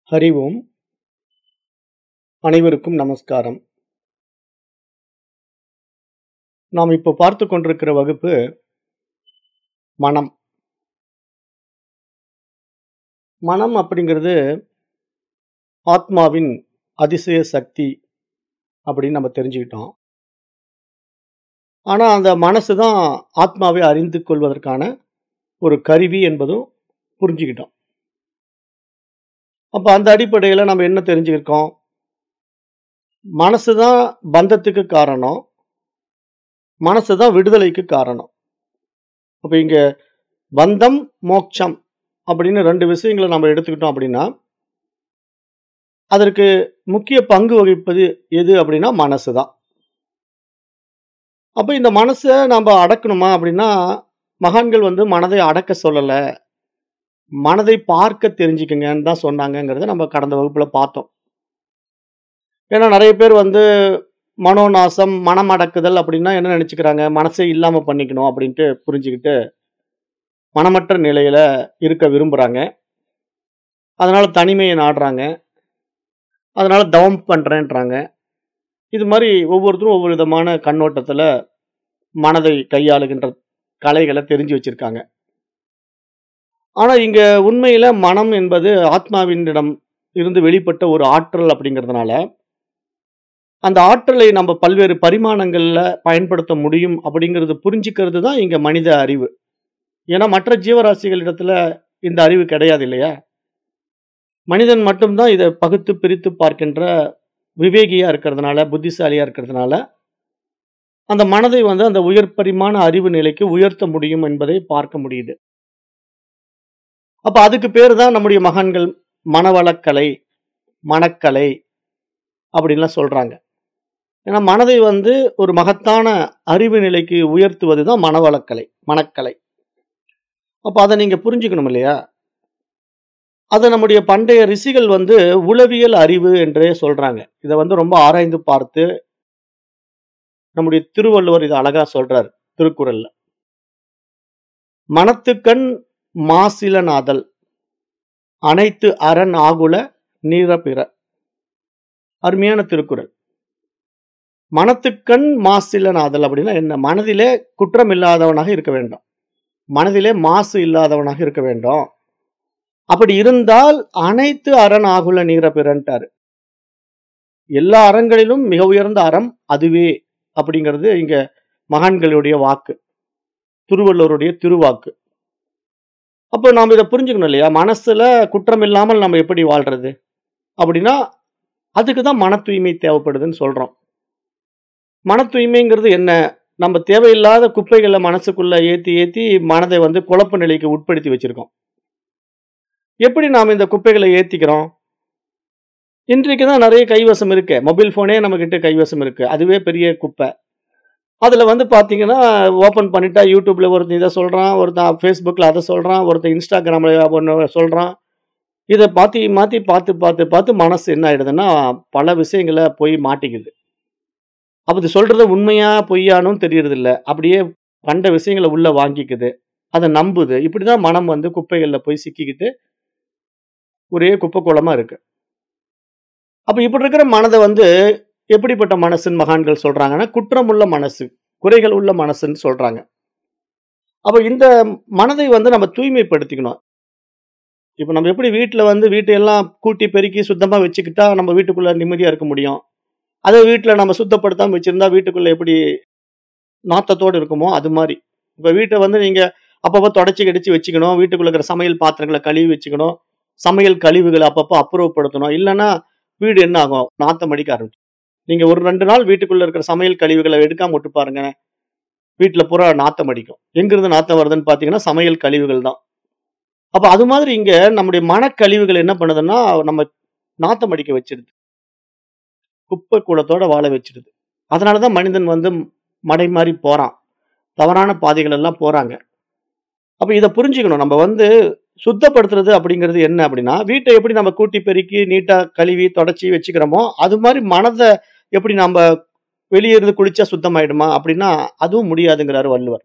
ஹரி ஓம் அனைவருக்கும் நமஸ்காரம் நாம் இப்போ பார்த்து கொண்டிருக்கிற வகுப்பு மனம் மனம் அப்படிங்கிறது ஆத்மாவின் அதிசய சக்தி அப்படின்னு நம்ம தெரிஞ்சுக்கிட்டோம் ஆனால் அந்த மனசு தான் ஆத்மாவை அறிந்து கொள்வதற்கான ஒரு கருவி என்பதும் புரிஞ்சுக்கிட்டோம் அப்போ அந்த அடிப்படையில் நம்ம என்ன தெரிஞ்சுக்கிருக்கோம் மனசு தான் பந்தத்துக்கு காரணம் மனசு தான் விடுதலைக்கு காரணம் அப்போ இங்கே பந்தம் மோட்சம் அப்படின்னு ரெண்டு விஷயங்களை நம்ம எடுத்துக்கிட்டோம் அப்படின்னா அதற்கு முக்கிய பங்கு வகிப்பது எது அப்படின்னா மனசு தான் அப்போ இந்த மனசை நம்ம அடக்கணுமா அப்படின்னா மகான்கள் வந்து மனதை அடக்க சொல்லலை மனதை பார்க்க தெரிஞ்சுக்குங்கன்னு தான் சொன்னாங்கங்கிறத நம்ம கடந்த வகுப்பில் பார்த்தோம் ஏன்னா நிறைய பேர் வந்து மனோநாசம் மனம் அடக்குதல் அப்படின்னா என்ன நினச்சிக்கிறாங்க மனசை இல்லாமல் பண்ணிக்கணும் அப்படின்ட்டு புரிஞ்சுக்கிட்டு மனமற்ற நிலையில் இருக்க விரும்புகிறாங்க அதனால் தனிமையை நாடுறாங்க அதனால் தவம் பண்ணுறேன்றாங்க இது மாதிரி ஒவ்வொருத்தரும் ஒவ்வொரு விதமான கண்ணோட்டத்தில் மனதை கையாளுகின்ற கலைகளை தெரிஞ்சு வச்சுருக்காங்க ஆனால் இங்கே உண்மையில் மனம் என்பது ஆத்மாவினிடம் இருந்து வெளிப்பட்ட ஒரு ஆற்றல் அப்படிங்கிறதுனால அந்த ஆற்றலை நம்ம பல்வேறு பரிமாணங்களில் பயன்படுத்த முடியும் அப்படிங்கிறது புரிஞ்சுக்கிறது தான் இங்கே மனித அறிவு ஏன்னா மற்ற ஜீவராசிகளிடத்துல இந்த அறிவு கிடையாது இல்லையா மனிதன் மட்டும்தான் இதை பகுத்து பிரித்து பார்க்கின்ற விவேகியா இருக்கிறதுனால புத்திசாலியா இருக்கிறதுனால அந்த மனதை வந்து அந்த உயர் பரிமாண அறிவு நிலைக்கு உயர்த்த முடியும் என்பதை பார்க்க முடியுது அப்ப அதுக்கு பேர் தான் நம்முடைய மகான்கள் மனவளக்கலை மனக்கலை அப்படின்லாம் சொல்றாங்க ஏன்னா மனதை வந்து ஒரு மகத்தான அறிவு நிலைக்கு உயர்த்துவது தான் மனவளக்கலை மனக்கலை அப்ப அதை நீங்க புரிஞ்சுக்கணும் இல்லையா அதை நம்முடைய பண்டைய ரிஷிகள் வந்து உளவியல் அறிவு என்றே சொல்றாங்க இதை வந்து ரொம்ப ஆராய்ந்து பார்த்து நம்முடைய திருவள்ளுவர் இதை அழகா சொல்றார் திருக்குறள்ல மனத்துக்கண் மாசிலனாதல் அனைத்து அரண் ஆகுல நீர பிற அருமையான திருக்குறள் மனத்துக்கண் மாசிலனாதல் அப்படின்னா என்ன மனதிலே குற்றம் இல்லாதவனாக இருக்க வேண்டும் மனதிலே மாசு இல்லாதவனாக இருக்க வேண்டும் அப்படி இருந்தால் அனைத்து அரண் ஆகுல நீர பிறன்ட்டாரு எல்லா அறங்களிலும் மிக உயர்ந்த அறம் அதுவே அப்படிங்கிறது இங்க மகான்களுடைய வாக்கு திருவள்ளுவருடைய திருவாக்கு அப்போ நாம் இதை புரிஞ்சுக்கணும் இல்லையா மனசுல குற்றம் இல்லாமல் நம்ம எப்படி வாழ்றது அப்படின்னா அதுக்கு தான் மன தூய்மை தேவைப்படுதுன்னு சொல்றோம் மன தூய்மைங்கிறது என்ன நம்ம தேவையில்லாத குப்பைகளை மனசுக்குள்ள ஏத்தி ஏத்தி மனதை வந்து குழப்ப நிலைக்கு உட்படுத்தி வச்சிருக்கோம் எப்படி நாம் இந்த குப்பைகளை ஏத்திக்கிறோம் இன்றைக்கு தான் நிறைய கைவசம் இருக்கு மொபைல் ஃபோனே நம்ம கிட்ட கைவசம் இருக்கு அதுவே பெரிய குப்பை அதுல வந்து பாத்தீங்கன்னா ஓபன் பண்ணிட்டா யூடியூப்ல ஒருத்தன் இதை சொல்றான் ஒருத்தன் ஃபேஸ்புக்ல அதை சொல்றான் ஒருத்தன் இன்ஸ்டாகிராம்ல ஒன்று சொல்றான் இதை மாத்தி மாத்தி பார்த்து பார்த்து பார்த்து மனசு என்ன ஆயிடுதுன்னா பல விஷயங்களை போய் மாட்டிக்குது அப்ப இது சொல்றது உண்மையா பொய்யானும் தெரியறது இல்ல அப்படியே கண்ட விஷயங்களை உள்ள வாங்கிக்குது அதை நம்புது இப்படிதான் மனம் வந்து குப்பைகள்ல போய் சிக்கிக்கிட்டு ஒரே குப்பை குளமா இருக்கு அப்ப இப்படி இருக்கிற மனதை வந்து எப்படிப்பட்ட மனசுன்னு மகான்கள் சொல்றாங்கன்னா குற்றமுள்ள மனசு குறைகள் உள்ள மனசுன்னு சொல்றாங்க அப்ப இந்த மனதை வந்து நம்ம தூய்மைப்படுத்திக்கணும் இப்ப நம்ம எப்படி வீட்டுல வந்து வீட்டையெல்லாம் கூட்டி பெருக்கி சுத்தமா வச்சுக்கிட்டா நம்ம வீட்டுக்குள்ள நிம்மதியா இருக்க முடியும் அதே வீட்டுல நம்ம சுத்தப்படுத்தாம வச்சிருந்தா வீட்டுக்குள்ள எப்படி நாத்தத்தோடு இருக்குமோ அது மாதிரி இப்ப வீட்டை வந்து நீங்க அப்பப்போ தொடச்சி கடிச்சு வச்சுக்கணும் வீட்டுக்குள்ள இருக்கிற சமையல் பாத்திரங்களை கழுவி வச்சுக்கணும் சமையல் கழிவுகளை அப்பப்போ அப்புறப்படுத்தணும் இல்லைன்னா வீடு என்ன ஆகும் நாத்தம் அடிக்க ஆரம்பிச்சு நீங்க ஒரு ரெண்டு நாள் வீட்டுக்குள்ள இருக்கிற சமையல் கழிவுகளை எடுக்காம விட்டு பாருங்க வீட்டுல பூரா நாத்தம் அடிக்கும் எங்கிருந்து நாத்தம் வருதுன்னு பாத்தீங்கன்னா சமையல் கழிவுகள் தான் அப்ப அது மாதிரி இங்க நம்முடைய மனக்கழிவுகள் என்ன பண்ணுதுன்னா நம்ம நாத்தம் அடிக்க வச்சிருது குப்பை கூடத்தோட வாழ வச்சிருது அதனாலதான் மனிதன் வந்து மடை மாறி போறான் தவறான பாதைகள் எல்லாம் போறாங்க அப்ப இதை புரிஞ்சுக்கணும் நம்ம வந்து சுத்தப்படுத்துறது அப்படிங்கிறது என்ன அப்படின்னா வீட்டை எப்படி நம்ம கூட்டி பெருக்கி நீட்டா கழுவி தொடச்சி வச்சுக்கிறோமோ அது மாதிரி மனதை எப்படி நம்ம வெளியே இருந்து குளிச்சா சுத்தமாயிடுமா அப்படின்னா அதுவும் முடியாதுங்கிறாரு வள்ளுவர்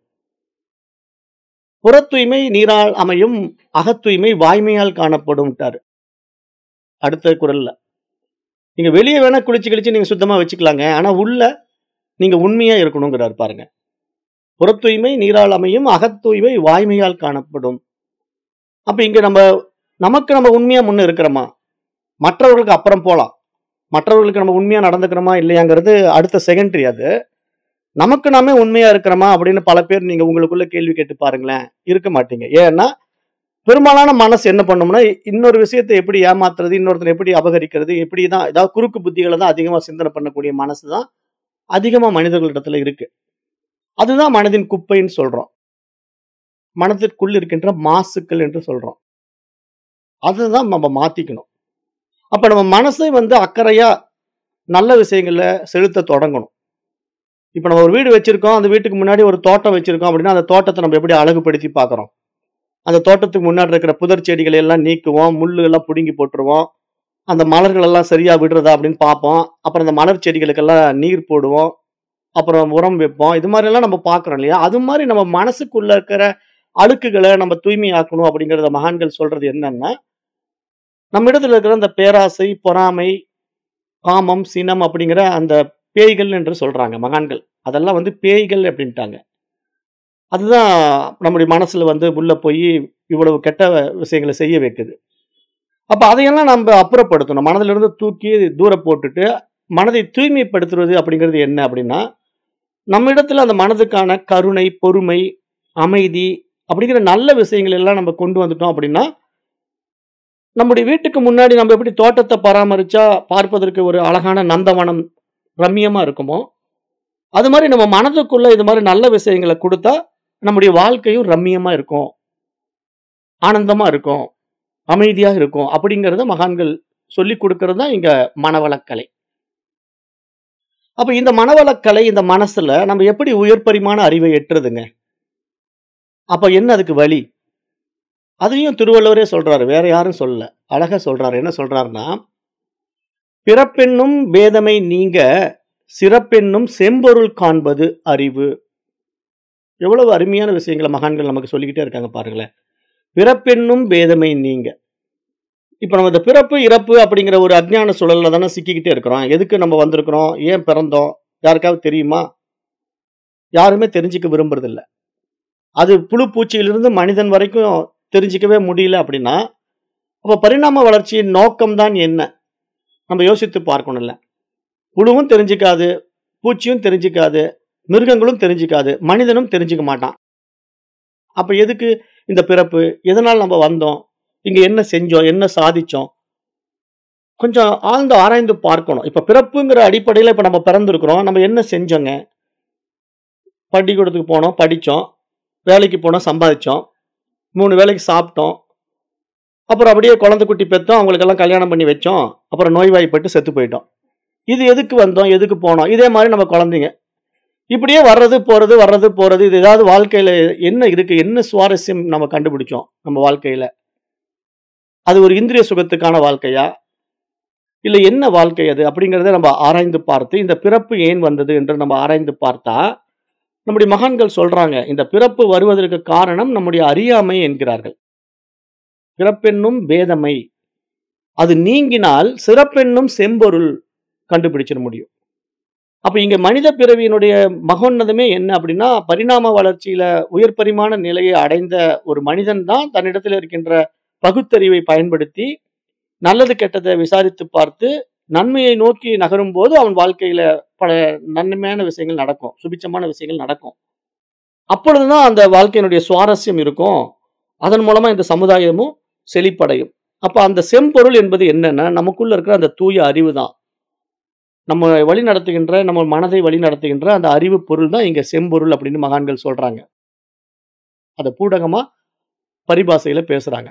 புறத்தூய்மை நீரால் அமையும் அகத்தூய்மை வாய்மையால் காணப்படும்ட்டாரு அடுத்த குறள்ல. நீங்க வெளிய வேணா குளிச்சு கிழிச்சு நீங்க சுத்தமா வச்சுக்கலாங்க. ஆனா உள்ள நீங்க உண்மையா இருக்கணுங்கிறாரு பாருங்க. புறத்தூய்மை நீரால் அமையும், அகத்தூய்மை வாய்மையால் காணப்படும். அப்ப இங்க நம்ம நமக்கு நம்ம உண்மையா முன்ன இருக்கிறோமா? மற்றவர்களுக்கு அப்புறம் போலாம். மற்றவர்களுக்கு நம்ம உண்மையா நடந்துக்கிறோமா இல்லையாங்கிறது அடுத்த செகண்டரி அது. நமக்கு நாமே உண்மையா இருக்கிறோமா அப்படின்னு பல பேர் நீங்க உங்களுக்குள்ள கேள்வி கேட்டு பாருங்களேன். இருக்க மாட்டீங்க. ஏன்னா, பெரும்பாலான மனசு என்ன பண்ணும்னா, இன்னொரு விஷயத்த எப்படி ஏமாத்துறது, இன்னொருத்தர எப்படி அபகரிக்கிறது, எப்படி தான் ஏதாவது குறுக்கு புத்திகள தான் அதிகமா சிந்தனை பண்ணக்கூடிய மனசு தான் அதிகமா மனிதர்களிடத்துல இருக்கு. அதுதான் மனதின் குப்பைன்னு சொல்றோம். மனதிற்குள் இருக்கின்ற மாசுக்கள் என்று சொல்றோம். அதுதான் நம்ம மாத்திக்கணும். அப்ப நம்ம மனசை வந்து அக்கறையா நல்ல விஷயங்கள்ல செலுத்த தொடங்கணும். இப்ப நம்ம ஒரு வீடு வச்சிருக்கோம். அந்த வீட்டுக்கு முன்னாடி ஒரு தோட்டம் வச்சிருக்கோம் அப்படின்னா, அந்த தோட்டத்த நம்ம எப்படி அழகுபடுத்தி பார்க்கிறோம். அந்த தோட்டத்துக்கு முன்னாடி இருக்கிற புதர் செடிகளை எல்லாம் நீக்குவோம். முள்ளு எல்லாம் புடுங்கி போட்டுருவோம். அந்த மலர்கள் எல்லாம் சரியா விடுறதா அப்படின்னு பார்ப்போம். அப்புறம் அந்த மலர் செடிகளுக்கெல்லாம் நீர் போடுவோம். அப்புறம் உரம் வைப்போம். இது மாரி எல்லாம் நம்ம பார்க்கிறோம் இல்லையா? அது மாரி நம்ம மனசுக்குள்ள இருக்கிற அழுக்குகள நம்ம தூய்மையாக்கணும் அப்படிங்கிறத மகான்கள் சொல்றது என்னன்னா, நம்மிடத்துல இருக்கிற அந்த பேராசை, பொறாமை, காமம், சினம் அப்படிங்கிற அந்த பேய்கள் என்று சொல்றாங்க மகான்கள். அதெல்லாம் வந்து பேய்கள் அப்படின்ட்டாங்க. அதுதான் நம்முடைய மனசுல வந்து உள்ள போயி இவ்வளவு கெட்ட விஷயங்கள செய்ய வைக்குது. அப்ப அதையெல்லாம் நம்ப அப்புறப்படுத்தணும். மனதிலிருந்து தூக்கி தூர போட்டுட்டு, மனதை தூய்மைப்படுத்துவது அப்படிங்கிறது என்ன அப்படின்னா, நம்மிடத்துல அந்த மனதுக்கான கருணை, பொறுமை, அமைதி அப்படிங்கிற நல்ல விஷயங்கள் எல்லாம் நம்ம கொண்டு வந்துட்டோம் அப்படின்னா, நம்முடைய வீட்டுக்கு முன்னாடி நம்ம எப்படி தோட்டத்த பராமரிச்சா பார்ப்பதற்கு ஒரு அழகான நந்தவனம் ரம்மியமா இருக்குமோ, அது மாரி நம்ம மனதுக்குள்ள இது மாரி நல்ல விஷயங்கள குடுத்தா, நம்முடைய வாழ்க்கையும் ரம்மியமா இருக்கும். ஆனந்தமா இருக்கும். அமைதியா இருக்கும். அப்படிங்கிறத மகான்கள் சொல்லிக் குடுக்கிறது தான் இங்க மனவளக்கலை. அப்ப இந்த மனவளக்கலை இந்த மனசுல நம்ம எப்படி உயர் பரிமாண அறிவை எட்டுறதுங்க? அப்ப என்ன அதுக்கு வழி? அதையும் திருவள்ளுவரே சொல்றாரு. வேற யாரும் சொல்லல. அழகா சொல்றாரு. என்ன சொல்றாருன்னா, "பிறப்பென்னும் பேதைமை நீங்க, சிறப்பென்னும் செம்பொருள் காண்பது அறிவு." எவ்வளவு அருமையான விஷயங்கள மகான்கள் நமக்கு சொல்லிக்கிட்டே இருக்காங்க பாருங்களேன். "பிறப்பென்னும் பேதைமை நீங்க." இப்ப நம்ம இந்த பிறப்பு, இறப்பு அப்படிங்கிற ஒரு அஞ்ஞான சுழல்ல தானே சிக்கிக்கிட்டே இருக்கிறோம். எதுக்கு நம்ம வந்திருக்கிறோம்? ஏன் பிறந்தோம்? யாருக்காவது தெரியுமா? யாருமே தெரிஞ்சுக்க விரும்புறதில்ல. அது புழு, பூச்சியிலிருந்து மனிதன் வரைக்கும் தெரிஞ்சுக்கவே முடியல அப்படின்னா, அப்ப பரிணாம வளர்ச்சியின் நோக்கம் தான் என்ன? நம்ம யோசித்து பார்க்கணும்ல. புழுவும் தெரிஞ்சுக்காது, பூச்சியும் தெரிஞ்சுக்காது, மிருகங்களும் தெரிஞ்சுக்காது, மனிதனும் தெரிஞ்சுக்க மாட்டான். அப்ப எதுக்கு இந்த பிறப்பு? எதனால நம்ம வந்தோம்? இங்க என்ன செஞ்சோம்? என்ன சாதிச்சோம்? கொஞ்சம் ஆழ்ந்து ஆராய்ந்து பார்க்கணும். இப்ப பிறப்புங்கிற அடிப்படையில இப்ப நம்ம பிறந்திருக்கிறோம். நம்ம என்ன செஞ்சோங்க? பள்ளிக்கூடத்துக்கு போனோம், படிச்சோம். வேலைக்கு போனோம், சம்பாதிச்சோம். 3 வேளைக்கு சாப்பிட்டோம். அப்புறம் அப்படியே குழந்தை குட்டி பெத்தோம். அவங்களுக்கெல்லாம் கல்யாணம் பண்ணி வச்சோம். அப்புறம் நோய்வாய்ப்பட்டு செத்து போயிட்டோம். இது எதுக்கு வந்தோம்? எதுக்கு போனோம்? இதே மாரி நம்ம குழந்தைங்க. இப்படியே வர்றது, போறது, வர்றது, போறது. இது ஏதாவது வாழ்க்கையில என்ன இருக்கு? என்ன சுவாரஸ்யம் நம்ம கண்டுபிடிச்சோம் நம்ம வாழ்க்கையில? அது ஒரு இந்திரிய சுகத்துக்கான வாழ்க்கையா? இல்ல என்ன வாழ்க்கை அது? அப்படிங்கிறத நம்ம ஆராய்ந்து பார்த்து, இந்த பிறப்பு ஏன் வந்தது என்று நம்ம ஆராய்ந்து பார்த்தா, நம்முடைய மகான்கள் சொல்றாங்க. இந்த பிறப்பு வருவதற்கு காரணம் நம்முடைய அறியாமை என்கிறார்கள். பிறப்பென்னும் பேதைமை. அது நீங்கினால் சிறப்பென்னும் செம்பொருள் கண்டுபிடிச்சிட முடியும். அப்ப இங்க மனித பிறவியினுடைய மகோன்னதமே என்ன அப்படின்னா, பரிணாம வளர்ச்சியில உயர் பரிமாண நிலையை அடைந்த ஒரு மனிதன் தான் தன்னிடத்தில் இருக்கின்ற பகுத்தறிவை பயன்படுத்தி, நல்லது கெட்டத விசாரித்து பார்த்து, நன்மையை நோக்கி நகரும்போது அவன் வாழ்க்கையில பல நன்மையான விஷயங்கள் நடக்கும். சுபிட்சமான விஷயங்கள் நடக்கும். அப்பொழுது தான் அந்த வாழ்க்கையினுடைய சுவாரஸ்யம் இருக்கும். அதன் மூலமா இந்த சமுதாயமும் செழிப்படையும். அப்ப அந்த செம்பொருள் என்பது என்னன்னா, நமக்குள்ள இருக்கிற அந்த தூய அறிவு தான். நம்ம வழி நடத்துகின்ற, நம்ம மனதை வழி நடத்துகின்ற அந்த அறிவு பொருள் தான் இங்க செம்பொருள் அப்படின்னு மகான்கள் சொல்றாங்க. அத பூடகமா பரிபாஷையில பேசுறாங்க.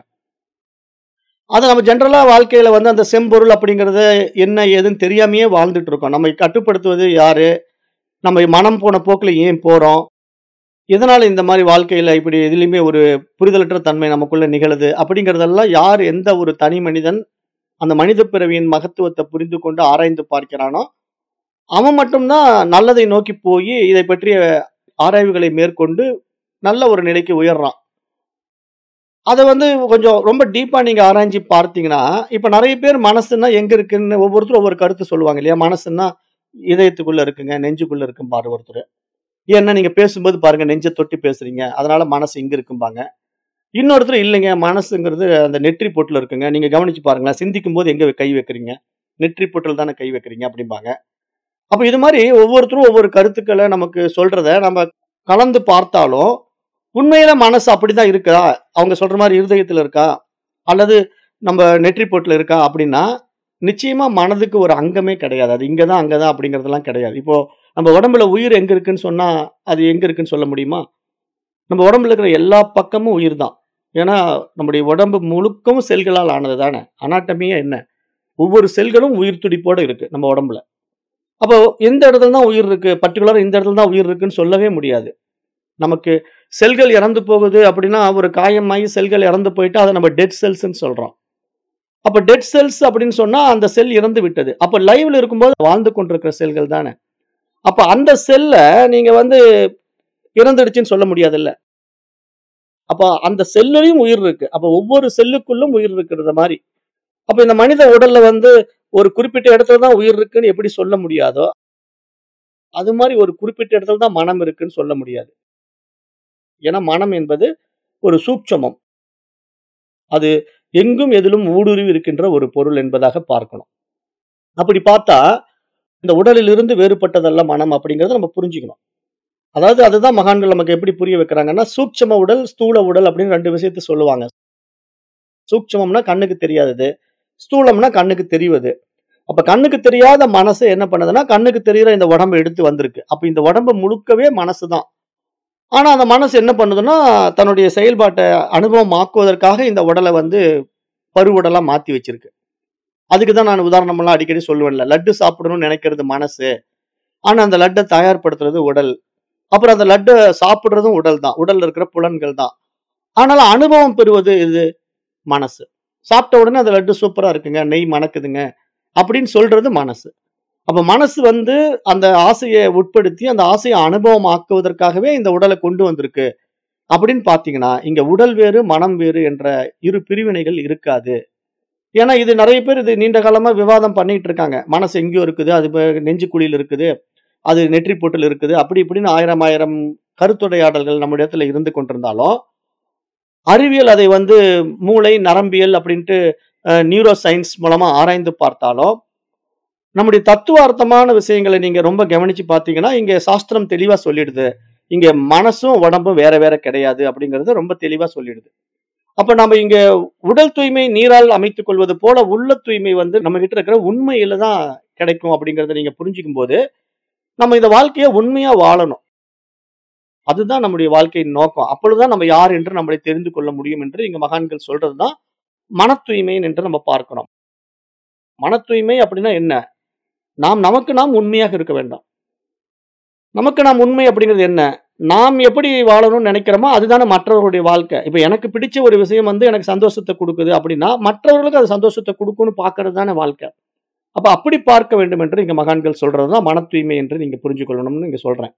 அத நம்ம ஜெனரலா வாழ்க்கையில வந்து அந்த செம்பொருள் அப்படிங்கிறத என்ன ஏதுன்னு தெரியாமயே வாழ்ந்துட்டு இருக்கோம். நம்மை கட்டுப்படுத்துவது யாரு? நம்ம மனம் போன போக்குல ஏன் போறோம்? எதனால இந்த மாரி வாழ்க்கையில இப்படி எதிலயுமே ஒரு புரிதலற்ற தன்மை நமக்குள்ள நிகழுது? அப்படிங்கிறதெல்லாம் யார் எந்த ஒரு தனி மனிதன் அந்த மனித பிறவியின் மகத்துவத்த புரிந்து கொண்டு ஆராய்ந்து பார்க்கிறானோ, அவன் மட்டும் தான் நல்லதை நோக்கி போயி இதை பற்றிய ஆராய்வுகளை மேற்கொண்டு நல்ல ஒரு நிலைக்கு உயர்றான். அத வந்து கொஞ்சம் ரொம்ப டீப்பா நீங்க ஆராய்ஞ்சு பார்த்தீங்கன்னா, இப்ப நெறைய பேர் மனசுன்னா எங்க இருக்குன்னு ஒவ்வொருத்தரும் ஒவ்வொரு கருத்து சொல்லுவாங்க இல்லையா? மனசுன்னா இதயத்துக்குள்ள இருக்குங்க, நெஞ்சுக்குள்ள இருக்கும்பாரு ஒருத்தரு. ஏன்னா நீங்க பேசும்போது பாருங்க நெஞ்ச தொட்டு பேசுறீங்க. அதனால மனசு இங்க இருக்கும்பாங்க. இன்னொருத்தர் இல்லைங்க மனசுங்கிறது அந்த நெற்றி பொட்டுல இருக்குங்க. நீங்க கவனிச்சு பாருங்களேன். சிந்திக்கும்போது எங்க கை வைக்கிறீங்க? நெற்றி பொட்டுல தானே கை வைக்கிறீங்க அப்படிம்பாங்க. அப்ப இது மாரி ஒவ்வொருத்தரும் ஒவ்வொரு கருத்துக்கள நமக்கு சொல்றத நம்ம கலந்து பார்த்தாலும், உண்மையில மனசு அப்படிதான் இருக்கா? அவங்க சொல்ற மாரி இருதயத்துல இருக்கா? அல்லது நம்ம நெற்றி பொட்டுல இருக்கா? அப்படின்னா, நிச்சயமா மனதுக்கு ஒரு அங்கமே கிடையாது. அது இங்க தான், அங்க தான் அப்படிங்கிறதெல்லாம் கிடையாது. இப்போ நம்ம உடம்புல உயிர் எங்க இருக்குன்னு சொன்னா, அது எங்க இருக்குன்னு சொல்ல முடியுமா? நம்ம உடம்புல இருக்கிற எல்லா பக்கமும் உயிர் தான். ஏன்னா, நம்முடைய உடம்பு முழுக்கவும் செல்களால் ஆனது தானே. அனாட்டமியே என்ன? ஒவ்வொரு செல்களும் உயிர் துடிப்போட இருக்கு நம்ம உடம்புல. அப்போ எந்த இடத்துல தான் உயிர் இருக்கு? பர்ட்டிகுலரா இந்த இடத்துல தான் உயிர் இருக்குன்னு சொல்லவே முடியாது. நமக்கு செல்கள் இறந்து போகுது அப்படின்னா, ஒரு காயமாகி செல்கள் இறந்து போயிட்டா, அத நம்ம டெட் செல்ஸ்ன்னு சொல்றோம். அப்ப டெட் செல்ஸ் அப்படின்னு சொன்னா, அந்த செல் இறந்து விட்டது. அப்ப லைவ்ல இருக்கும்போது வாழ்ந்து கொண்டிருக்கிற செல்கள் தானே. அப்ப அந்த செல்ல நீங்க வந்து இறந்துடுச்சுன்னு சொல்ல முடியாதுல்ல. அப்ப அந்த செல்லுலயும் உயிர் இருக்கு. அப்ப ஒவ்வொரு செல்லுக்குள்ளும் உயிர் இருக்கிறது மாரி. அப்ப இந்த மனித உடல்ல வந்து ஒரு குறிப்பிட்ட இடத்துல தான் உயிர் இருக்குன்னு எப்படி சொல்ல முடியாதோ, அது மாரி ஒரு குறிப்பிட்ட இடத்துல தான் மனம் இருக்குன்னு சொல்ல முடியாது. ஏன்னா மனம் என்பது ஒரு சூட்சமம். அது எங்கும் எதிலும் ஊடுருவி இருக்கின்ற ஒரு பொருள் என்பதாக பார்க்கணும். அப்படி பார்த்தா, இந்த உடலிலிருந்து வேறுபட்டதல்ல மனம் அப்படிங்கிறத நம்ம புரிஞ்சுக்கணும். அதாவது அதுதான் மகான்கள் நமக்கு எப்படி புரிய வைக்கிறாங்கன்னா, சூட்சும உடல், ஸ்தூல உடல் அப்படின்னு 2 விஷயத்த சொல்லுவாங்க. சூட்சுமம்னா கண்ணுக்கு தெரியாதது. ஸ்தூலம்னா கண்ணுக்கு தெரிவது. அப்ப கண்ணுக்கு தெரியாத மனசு என்ன பண்ணுதுன்னா, கண்ணுக்கு தெரியிற இந்த உடம்ப எடுத்து வந்திருக்கு. அப்ப இந்த உடம்பு முழுக்கவே மனசு தான். ஆனா அந்த மனசு என்ன பண்ணுதுன்னா, தன்னுடைய செயல்பாட்ட அனுபவமாக்குவதற்காக இந்த உடல வந்து பருவுடலா மாத்தி வச்சிருக்கு. அதுக்கு தான் நான் உதாரணமெல்லாம் அடிக்கடி சொல்லுவேன்ல. லட்டு சாப்பிடணும்னு நினைக்கிறது மனசு. ஆனா அந்த லட்ட தயார்படுத்துறது உடல். அப்புறம் அந்த லட்ட சாப்பிடுறதும் உடல் தான். உடல்ல இருக்கிற புலன்கள் தான். ஆனாலும் அனுபவம் பெறுவது எது? மனசு. சாப்பிட்ட உடனே அந்த லட்டு சூப்பரா இருக்குங்க, நெய் மணக்குதுங்க அப்படின்னு சொல்றது மனசு. அப்ப மனசு வந்து அந்த ஆசைய உட்படுத்தி, அந்த ஆசைய அனுபவம் ஆக்குவதற்காகவே இந்த உடல கொண்டு வந்திருக்கு. அப்படின்னு பார்த்தீங்கன்னா, இங்க உடல் வேறு, மனம் வேறு என்ற 2 பிரிவினைகள் இருக்காது. ஏன்னா இது நெறைய பேர் இது நீண்ட காலமா விவாதம் பண்ணிட்டு இருக்காங்க. மனசு எங்கேயோ இருக்குது. அது ப நெஞ்சுக்குழியில இருக்குது. அது நெற்றி பொட்டுல இருக்குது. அப்படி இப்படின்னு 1000 1000 கருத்துரையாடல்கள் நம்மிடத்துல இருந்து கொண்டிருந்தாலும், அறிவியல் அதை வந்து மூளை, நரம்பியல் அப்படின்ட்டு அ நியூரோ சயன்ஸ் மூலமா ஆராய்ந்து பார்த்தாலும், நம்முடைய தத்துவார்த்தமான விஷயங்கள நீங்க ரொம்ப கவனிச்சு பார்த்தீங்கன்னா, இங்க சாஸ்திரம் தெளிவா சொல்லிடுது. இங்க மனசும், உடம்பும் வேற வேற கிடையாது அப்படிங்கிறது ரொம்ப தெளிவா சொல்லிடுது. அப்ப நம்ம இங்க உடல் தூய்மை நீரால் அமைத்துக் கொள்வது போல, உள்ள தூய்மை வந்து நம்மகிட்ட இருக்கிற உண்மையில தான் கிடைக்கும் அப்படிங்கிறத நீங்க புரிஞ்சுக்கும்போது, நம்ம இந்த வாழ்க்கைய உண்மையா வாழணும். அதுதான் நம்முடைய வாழ்க்கையின் நோக்கம். அப்பொழுதுதான் நம்ம யார் என்று நம்மளை தெரிந்து கொள்ள முடியும் என்று இங்க மகான்கள் சொல்றது தான் மனத் தூய்மை என்று நம்ம பார்க்கிறோம். மனத் தூய்மை அப்படின்னா என்ன? நாம் நமக்கு நாம் உண்மையாக இருக்க வேண்டும். நமக்கு நாம் உண்மை அப்படிங்கிறது என்ன? நாம் எப்படி வாழணும்னு நினைக்கிறோமோ, அதுதானே மற்றவர்களுடைய வாழ்க்கை. இப்ப எனக்கு பிடிச்ச ஒரு விஷயம் வந்து எனக்கு சந்தோஷத்த குடுக்குது அப்படின்னா, மற்றவர்களுக்கு அது சந்தோஷத்த குடுக்கும்னு பார்க்கிறது தானே வாழ்க்கை. அப்ப அப்படி பார்க்க வேண்டும் என்று இங்க மகான்கள் சொல்றது தான் மனத் தூய்மை என்று நீங்க புரிஞ்சு கொள்ளணும்னு இங்க சொல்றேன்.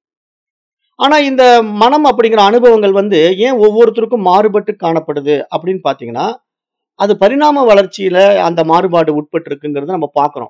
ஆனா இந்த மனம் அப்படிங்கிற அனுபவங்கள் வந்து ஏன் ஒவ்வொருத்தருக்கும் மாறுபட்டு காணப்படுது அப்படின்னு பார்த்தீங்கன்னா, அது பரிணாம வளர்ச்சியில அந்த மாறுபாடு உட்பட்டிருக்குங்கிறத நம்ம பார்க்கிறோம்.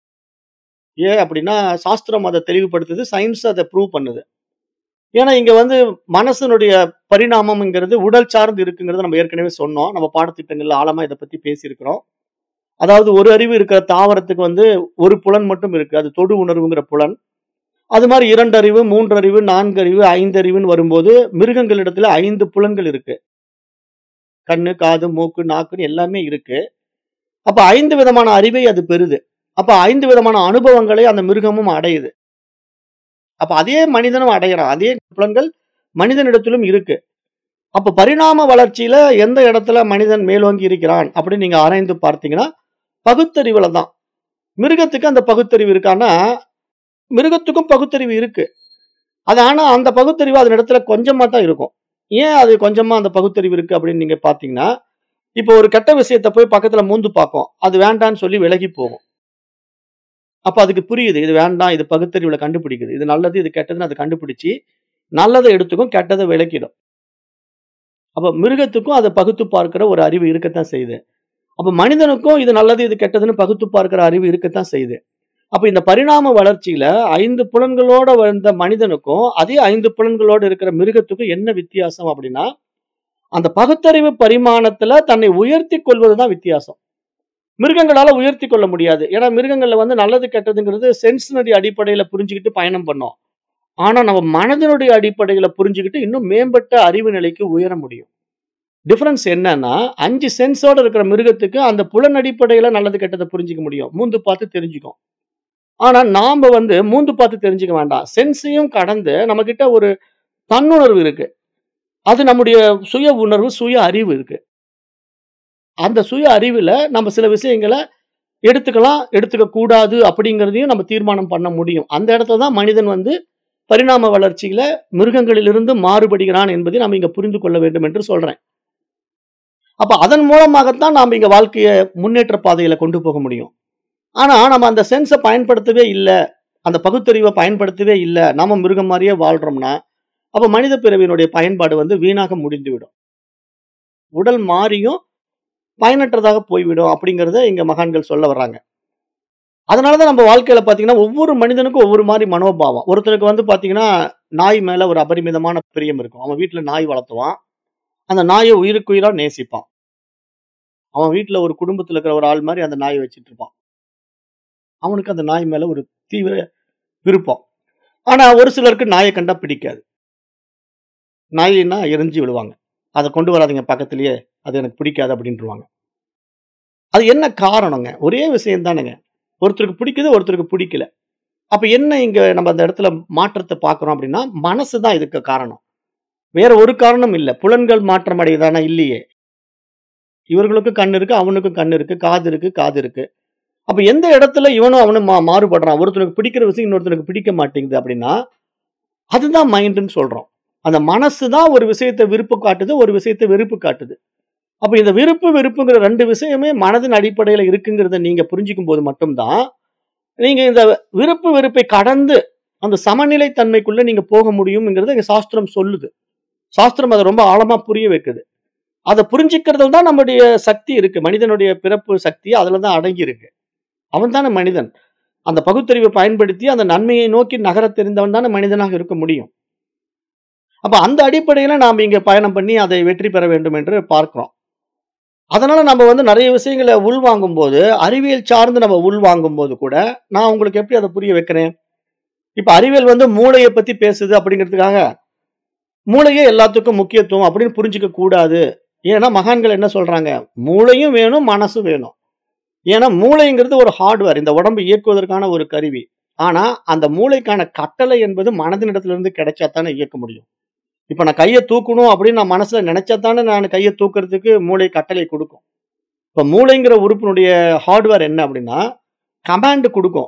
ஏன் அப்படின்னா, சாஸ்திரம் அத தெளிவுபடுத்துது. சயின்ஸ் அத ப்ரூவ் பண்ணுது. ஏன்னா இங்க வந்து மனசனுடைய பரிணாமம்ங்கிறது உடல் சார்ந்து இருக்குங்கிறத நம்ம ஏற்கனவே சொன்னோம். நம்ம பாடத்திட்டங்கள்ல ஆழமா இத பத்தி பேசியிருக்கிறோம். அதாவது ஒரு அறிவு இருக்கிற தாவரத்துக்கு வந்து ஒரு புலன் மட்டும் இருக்கு. அது தொடு உணர்வுங்கிற புலன். அது மாரி 2 அறிவு, 3 அறிவு, 4 அறிவு, 5 அறிவுன்னு வரும்போது, மிருகங்களிடத்துல 5 புலன்கள் இருக்கு. கண்ணு, காது, மூக்கு, நாக்குன்னு எல்லாமே இருக்கு. அப்ப 5 விதமான அறிவை அது பெறுது. அப்ப 5 விதமான அனுபவங்களை அந்த மிருகமும் அடையுது. அப்ப அதே மனிதனும் அடையறான். அதே புலன்கள் மனிதனிடத்திலும் இருக்கு. அப்ப பரிணாம வளர்ச்சியில எந்த இடத்துல மனிதன் மேலோங்கி இருக்கிறான் அப்படின்னு நீங்க ஆராய்ந்து பார்த்தீங்கன்னா, பகுத்தறிவுல தான். மிருகத்துக்கு அந்த பகுத்தறிவு இருக்கான்னா, மிருகத்துக்கும் பகுத்தறிவு இருக்கு. அது ஆனா அந்த பகுத்தறிவு அதனிடத்துல கொஞ்சமா தான் இருக்கும். ஏன் அது கொஞ்சமா அந்த பகுத்தறிவு இருக்கு அப்படின்னு நீங்க பார்த்தீங்கன்னா, இப்போ ஒரு கெட்ட விஷயத்த போய் பக்கத்துல மோந்து பார்க்கும். அது வேண்டான்னு சொல்லி விலகி போகும். அப்ப அதுக்கு புரியுது. இது வேண்டாம். இது பகுத்தறிவுல கண்டுபிடிக்குது. இது நல்லது, இது கெட்டதுன்னு அது கண்டுபிடிச்சு, நல்லத எடுத்துக்கும், கெட்டத விலக்கிடும். அப்ப மிருகத்துக்கும் அத பகுத்து பார்க்கிற ஒரு அறிவு இருக்கத்தான் செய்யுது. அப்ப மனிதனுக்கும் இது நல்லது, இது கெட்டதுன்னு பகுத்து பார்க்கிற அறிவு இருக்கத்தான் செய்யுது. அப்ப இந்த பரிணாம வளர்ச்சியில 5 புலன்களோட வந்த மனிதனுக்கும், அதே 5 புலன்களோட இருக்கிற மிருகத்துக்கும் என்ன வித்தியாசம் அப்படின்னா, அந்த பகுத்தறிவு பரிமாணத்துல தன்னை உயர்த்திக் கொள்வது தான் வித்தியாசம். மிருகங்களால உயர்த்திக் கொள்ள முடியாது. ஏன்னா மிருகங்கள்ல வந்து நல்லது, கெட்டதுங்கிறது சென்ஸ்னுடைய அடிப்படையில புரிஞ்சுகிட்டு பயணம் பண்ணும். ஆனா நம்ம மனதினுடைய அடிப்படையில புரிஞ்சுகிட்டு இன்னும் மேம்பட்ட அறிவு நிலைக்கு உயர முடியும். டிஃபரன்ஸ் என்னன்னா, 5 சென்ஸோட இருக்கிற மிருகத்துக்கு அந்த புலன் அடிப்படையில நல்லது, கெட்டத புரிஞ்சுக்க முடியும். மோந்து பார்த்து தெரிஞ்சுக்கும். ஆனா நாம வந்து மோந்து பார்த்து தெரிஞ்சுக்க வேண்டாம். சென்ஸையும் கடந்து நம்மகிட்ட ஒரு தன்னுணர்வு இருக்கு. அது நம்முடைய சுய உணர்வு, சுய அறிவு இருக்கு. அந்த சுய அறிவுல நம்ம சில விஷயங்கள எடுத்துக்கலாம், எடுத்துக்க கூடாது அப்படிங்கிறதையும் நம்ம தீர்மானம் பண்ண முடியும். அந்த இடத்துல தான் மனிதன் வந்து பரிணாம வளர்ச்சியில மிருகங்களிலிருந்து மாறுபடுகிறான் என்பதை நாம் இங்க புரிந்து கொள்ள வேண்டும் என்று சொல்றேன். அப்ப அதன் மூலமாகத்தான் நாம இங்க வாழ்க்கைய முன்னேற்ற பாதையில கொண்டு போக முடியும். ஆனா நம்ம அந்த சென்ஸ பயன்படுத்தவே இல்ல. அந்த பகுத்தறிவ பயன்படுத்தவே இல்ல. நாம மிருகம் மாரியே வாழ்றோம்னா, அப்ப மனித பிறவியினுடைய பயன்பாடு வந்து வீணாக முடிந்துவிடும். உடல் மாறியும் பயனற்றதாக போய்விடும் அப்படிங்கிறத இங்க மகான்கள் சொல்ல வர்றாங்க. அதனால தான் நம்ம வாழ்க்கையில பார்த்தீங்கன்னா, ஒவ்வொரு மனிதனுக்கும் ஒவ்வொரு மாரி மனோபாவம். ஒருத்தனுக்கு வந்து பார்த்தீங்கன்னா, நாய் மேல ஒரு அபரிமிதமான பிரியம் இருக்கும். அவன் வீட்ல நாய் வளர்த்துவான். அந்த நாய உயிருக்குயிரா நேசிப்பான். அவன் வீட்ல ஒரு குடும்பத்துல இருக்கிற ஒரு ஆள் மாரி அந்த நாய வச்சுட்டு இருப்பான். அவனுக்கு அந்த நாய் மேல ஒரு தீவிர விருப்பம். ஆனா ஒரு சிலருக்கு நாய கண்டா பிடிக்காது. நாய்னா எரிஞ்சு விழுவாங்க. அத கொண்டு வராதீங்க பக்கத்திலேயே. அது எனக்கு பிடிக்காது அப்படின்ருவாங்க. அது என்ன காரணங்க? ஒரே விஷயம் தானேங்க. ஒருத்தருக்கு பிடிக்குது, ஒருத்தருக்கு பிடிக்கல. அப்ப என்ன இங்க நம்ம அந்த இடத்துல மாற்றத்த பார்க்கிறோம் அப்படின்னா, மனசு தான் இதுக்கு காரணம். வேற ஒரு காரணம் இல்ல. புலன்கள் மாற்றம் அடையுதானா? இல்லையே. இவர்களுக்கும் கண் இருக்கு, அவனுக்கும் கண் இருக்கு, காது இருக்கு, காது இருக்கு. அப்ப எந்த இடத்துல இவனும் அவனும் மா மாறுபடுறான். ஒருத்தனுக்கு பிடிக்கிற விஷயம் இன்னொருத்தனுக்கு பிடிக்க மாட்டேங்குது அப்படின்னா, அதுதான் மைண்டுன்னு சொல்றோம். அந்த மனசு தான் ஒரு விஷயத்த விருப்பு காட்டுது, ஒரு விஷயத்த வெறுப்பு காட்டுது. அப்ப இந்த விருப்பு, வெறுப்புங்கிற 2 விஷயமே மனதின் அடிப்படையில இருக்குங்கிறத நீங்க புரிஞ்சுக்கும்போது மட்டும் தான், நீங்க இந்த விருப்பு, வெறுப்பை கடந்து அந்த சமநிலை தன்மைக்குள்ள நீங்க போக முடியும்ங்கிறத இங்க சாஸ்திரம் சொல்லுது. சாஸ்திரம் அத ரொம்ப ஆழமா புரிய வைக்குது. அத புரிஞ்சுக்கிறதுல தான் நம்முடைய சக்தி இருக்கு. மனிதனுடைய பிறப்பு சக்தி அதுல தான் அடங்கி இருக்கு. அவன் தானே மனிதன். அந்த பகுத்தறிவை பயன்படுத்தி அந்த நன்மையை நோக்கி நகரத் தெரிந்தவன் தானே மனிதனாக இருக்க முடியும். அப்ப அந்த அடிப்படையில நாம இங்க பயணம் பண்ணி அதை வெற்றி பெற வேண்டும் என்று பார்க்கிறோம். அதனால நம்ம வந்து நெறைய விஷயங்கள உள்வாங்கும்போது, அறிவியல் சார்ந்து நம்ம உள்வாங்கும்போது கூட, நான் உங்களுக்கு எப்படி அத புரிய வைக்கிறேன்? இப்ப அறிவியல் வந்து மூளைய பத்தி பேசுது அப்படிங்கிறதுக்காக, மூளையே எல்லாத்துக்கும் முக்கியத்துவம் அப்படின்னு புரிஞ்சுக்க கூடாது. ஏன்னா மகான்கள் என்ன சொல்றாங்க? மூளையும் வேணும், மனசும் வேணும். ஏன்னா மூளைங்கிறது ஒரு ஹார்ட்வேர். இந்த உடம்பு இயக்குவதற்கான ஒரு கருவி. ஆனா அந்த மூளைக்கான கட்டளை என்பது மனதினிடத்திலிருந்து கிடைச்சா தானே இயக்க முடியும். இப்ப நான் கைய தூக்கணும் அப்படின்னு நான் மனசுல நெனச்சா தானே நான் கைய தூக்குறதுக்கு மூளை கட்டளை குடுக்கும். இப்ப மூளைங்கிற உறுப்பினுடைய ஹார்ட்வேர் என்ன அப்படின்னா, கமாண்ட் குடுக்கும்.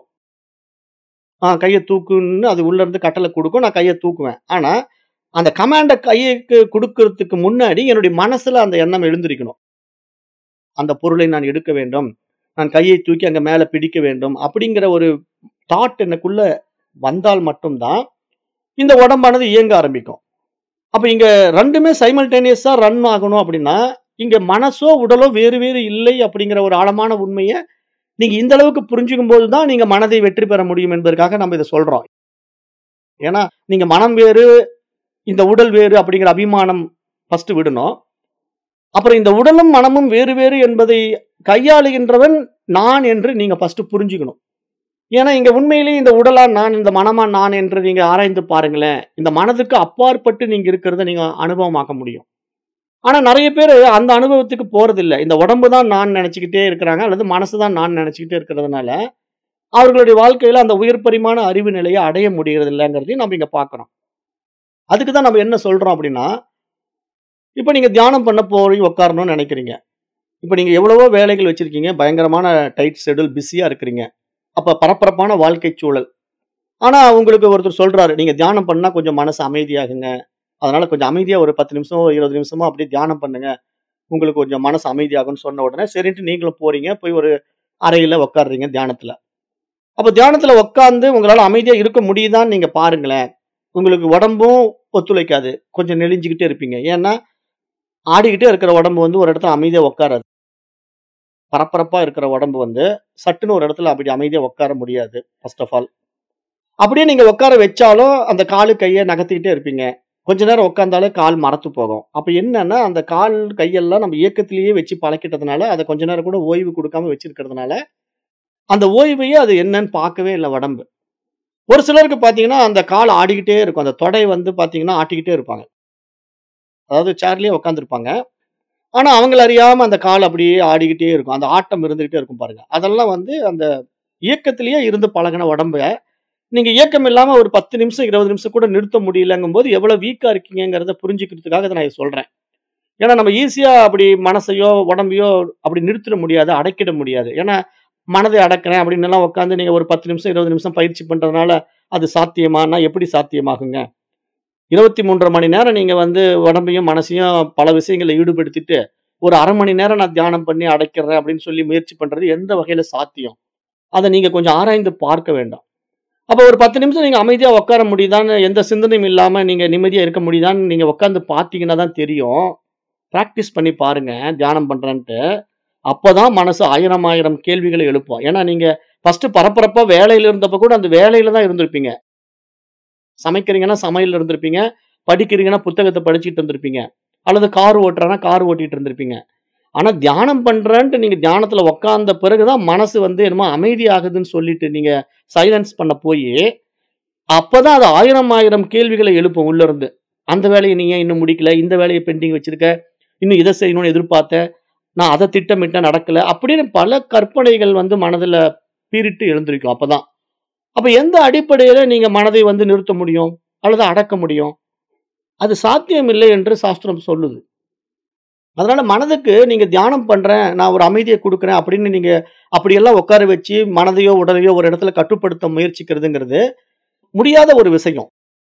ஆ கைய தூக்குன்னு அது உள்ள இருந்து கட்டளை குடுக்கும். நான் கைய தூக்குவேன். ஆனா, அந்த கமாண்ட கைக்கு குடுக்குறதுக்கு முன்னாடி என்னுடைய மனசுல அந்த எண்ணம் எழுந்திருக்கணும். அந்த பொருளை நான் எடுக்க வேண்டும். நான் கையை தூக்கி அங்க மேல பிடிக்க வேண்டும். அப்படிங்கிற ஒரு தாட் எனக்குள்ள வந்தால் மட்டும் தான், இந்த உடம்பானது இயங்க ஆரம்பிக்கும். அப்ப இங்க 2மே சைமல்டேனியஸா ரன் ஆகணும் அப்படின்னா, இங்க மனசோ, உடலோ வேறு வேறு இல்லை அப்படிங்கிற ஒரு ஆழமான உண்மைய, நீங்க இந்த அளவுக்கு புரிஞ்சுக்கும்போது தான் நீங்க மனதை வெற்றி பெற முடியும் என்பதற்காக நம்ம இத சொல்றோம். ஏன்னா, நீங்க மனம் வேறு, இந்த உடல் வேறு அப்படிங்கிற அபிமானம் ஃபர்ஸ்ட் விடணும். அப்புறம் இந்த உடலும், மனமும் வேறு வேறு என்பதை கையாளுகின்றவன் நான் என்று நீங்க ஃபர்ஸ்ட் புரிஞ்சுக்கணும். ஏன்னா, இங்க உண்மையிலேயே இந்த உடலா நான், இந்த மனமா நான் என்று நீங்க ஆராய்ந்து பாருங்களேன். இந்த மனதுக்கு அப்பாற்பட்டு நீங்க இருக்கிறத நீங்க அனுபவமாக்க முடியும். ஆனா நெறைய பேரு அந்த அனுபவத்துக்கு போறதில்ல. இந்த உடம்பு தான் நான் நெனச்சுக்கிட்டே இருக்கிறாங்க. அல்லது மனசு தான் நான் நெனச்சுக்கிட்டே இருக்கிறதுனால, அவர்களுடைய வாழ்க்கையில அந்த உயர் பரிமாண அறிவு நிலைய அடைய முடியறதில்லங்கிறதையும் நம்ம இங்க பார்க்கிறோம். அதுக்கு தான் நம்ம என்ன சொல்றோம் அப்படின்னா, இப்ப நீங்க தியானம் பண்ண போய் உட்காரணும்னு நெனைக்கிறீங்க. இப்ப நீங்க எவ்வளவோ வேலைகள் வச்சிருக்கீங்க. பயங்கரமான டைட் ஷெட்யூல் பிஸியா இருக்கிறீங்க. அப்ப பரபரப்பான வாழ்க்கை சூழல். ஆனா உங்களுக்கு ஒருத்தர் சொல்றாரு, "நீங்க தியானம் பண்ணா கொஞ்சம் மனசு அமைதியாகுங்க. அதனால கொஞ்சம் அமைதியா ஒரு 10 நிமிஷமோ, 20 நிமிஷமோ அப்படியே தியானம் பண்ணுங்க. உங்களுக்கு கொஞ்சம் மனசு அமைதியாகும்னு" சொன்ன உடனே சரின்ட்டு நீங்களும் போறீங்க. போய் ஒரு அறையில உட்கார்றீங்க தியானத்துல. அப்ப தியானத்துல உட்கார்ந்து உங்களால அமைதியா இருக்க முடியுதான்னு நீங்க பாருங்களேன். உங்களுக்கு உடம்பும் ஒத்துழைக்காது. கொஞ்சம் நெளிஞ்சுகிட்டே இருப்பீங்க. ஏன்னா, ஆடிக்கிட்டே இருக்கிற உடம்பு வந்து ஒரு இடத்துல அமைதியா உட்காராது. பரபரப்பா இருக்கிற உடம்பு வந்து சட்டுன்னு ஒரு இடத்துல அப்படி அமைதியா உட்கார முடியாது. First of all. அப்படியே நீங்க உட்கார வச்சாலும் அந்த காலு, கைய நகர்த்திக்கிட்டே இருப்பீங்க. கொஞ்ச நேரம் உட்கார்ந்தாலே கால் மரத்து போகும். அப்ப என்னன்னா, அந்த கால், கையெல்லாம் நம்ம இயக்கத்திலேயே வச்சு பழக்கிட்டதுனால, அத கொஞ்ச நேரம் கூட ஓய்வு குடுக்காம வச்சிருக்கிறதுனால, அந்த ஓய்வையே அது என்னன்னு பார்க்கவே இல்ல உடம்பு. ஒரு சிலருக்கு பார்த்தீங்கன்னா, அந்த கால் ஆடிக்கிட்டே இருக்கும். அந்த தொடை வந்து பார்த்தீங்கன்னா, ஆட்டிக்கிட்டே இருப்பாங்க. அதாவது சேர்லயே உட்கார்ந்திருப்பாங்க. ஆனா, அவங்கள அறியாம அந்த கால் அப்படியே ஆடிக்கிட்டே இருக்கும். அந்த ஆட்டம் இருந்துகிட்டே இருக்கும் பாருங்க. அதெல்லாம் வந்து அந்த இயக்கத்திலேயே இருந்து பழகுன உடம்ப, நீங்க இயக்கம் இல்லாம ஒரு 10 நிமிஷம், 20 நிமிஷம் கூட நிறுத்த முடியலங்கும்போது, எவ்வளவு வீக்கா இருக்கீங்கங்கிறத புரிஞ்சுக்கிறதுக்காக இத நான் இத சொல்றேன். ஏன்னா, நம்ம ஈஸியா அப்படி மனசையோ, உடம்பையோ அப்படி நிறுத்திட முடியாது, அடக்கிட முடியாது. ஏன்னா, மனதை அடக்குறேன் அப்படின்னுலாம் உட்கார்ந்து நீங்க ஒரு 10 நிமிஷம், 20 நிமிஷம் பயிற்சி பண்றதுனால, அது சாத்தியமான்னா எப்படி சாத்தியமாகுங்க? 23 மணி நேரம் நீங்க வந்து உடம்பையும், மனசையும் பல விஷயங்கள்ல ஈடுபடுத்திட்டு, ஒரு 1/2 மணி நேரம் நான் தியானம் பண்ணி அடக்கிறேன் அப்படின்னு சொல்லி முயற்சி பண்றது எந்த வகையில சாத்தியம்? அத நீங்க கொஞ்சம் ஆராய்ந்து பார்க்க வேண்டும். அப்ப ஒரு 10 நிமிஷம் நீங்க அமைதியா உட்கார முடியுதான்னு, எந்த சிந்தனையும் இல்லாம நீங்க நிம்மதியா இருக்க முடியுதான்னு நீங்க உட்கார்ந்து பார்த்தீங்கன்னா தான் தெரியும். பிராக்டிஸ் பண்ணி பாருங்க, தியானம் பண்றேன்ட்டு. அப்பதான் மனசு 1000 1000 கேள்விகள எழுப்பும். ஏன்னா, நீங்க ஃபர்ஸ்ட் பரபரப்பா வேலையில இருந்தப்ப கூட அந்த வேலையில தான் இருந்திருப்பீங்க. சமைக்கிறீங்கன்னா சமையல்ல இருந்திருப்பீங்க. படிக்கிறீங்கன்னா புத்தகத்த படிச்சுட்டு இருந்திருப்பீங்க. அல்லது கார் ஓட்டுறேன்னா கார் ஓட்டிட்டு இருந்திருப்பீங்க. ஆனா, தியானம் பண்றேன்ட்டு நீங்க தியானத்துல உட்கார்ந்த பிறகு தான் மனசு வந்து என்னமோ அமைதியாகுதுன்னு சொல்லிட்டு நீங்க சைலன்ஸ் பண்ண போயி, அப்பதான் அது 1000 1000 கேள்விகள எழுப்பும் உள்ள இருந்து. அந்த வேலைய நீ ஏன் இன்னும் முடிக்கல? இந்த வேலைய பெண்டிங் வச்சிருக்க. இன்னும் இத செய்யணும்னு எதிர்பார்த்தேன். நான் அத திட்டமிட்டேன் நடக்கல. அப்படின்னு பல கற்பனைகள் வந்து மனதுல பீறிட்டு எழுந்திருக்கும் அப்பதான். அப்ப எந்த அடிப்படையில நீங்க மனதை வந்து நிறுத்த முடியும்? அல்லது அடக்க முடியும்? அது சாத்தியம் இல்லை என்று சாஸ்திரம் சொல்லுது. அதனால மனதுக்கு நீங்க தியானம் பண்றேன், நான் ஒரு அமைதிய குடுக்குறேன் அப்படின்னு நீங்க அப்படியெல்லாம் உட்கார வச்சு மனதையோ, உடலையோ ஒரு இடத்துல கட்டுப்படுத்த முயற்சிக்கிறதுங்கிறது முடியாத ஒரு விஷயம்.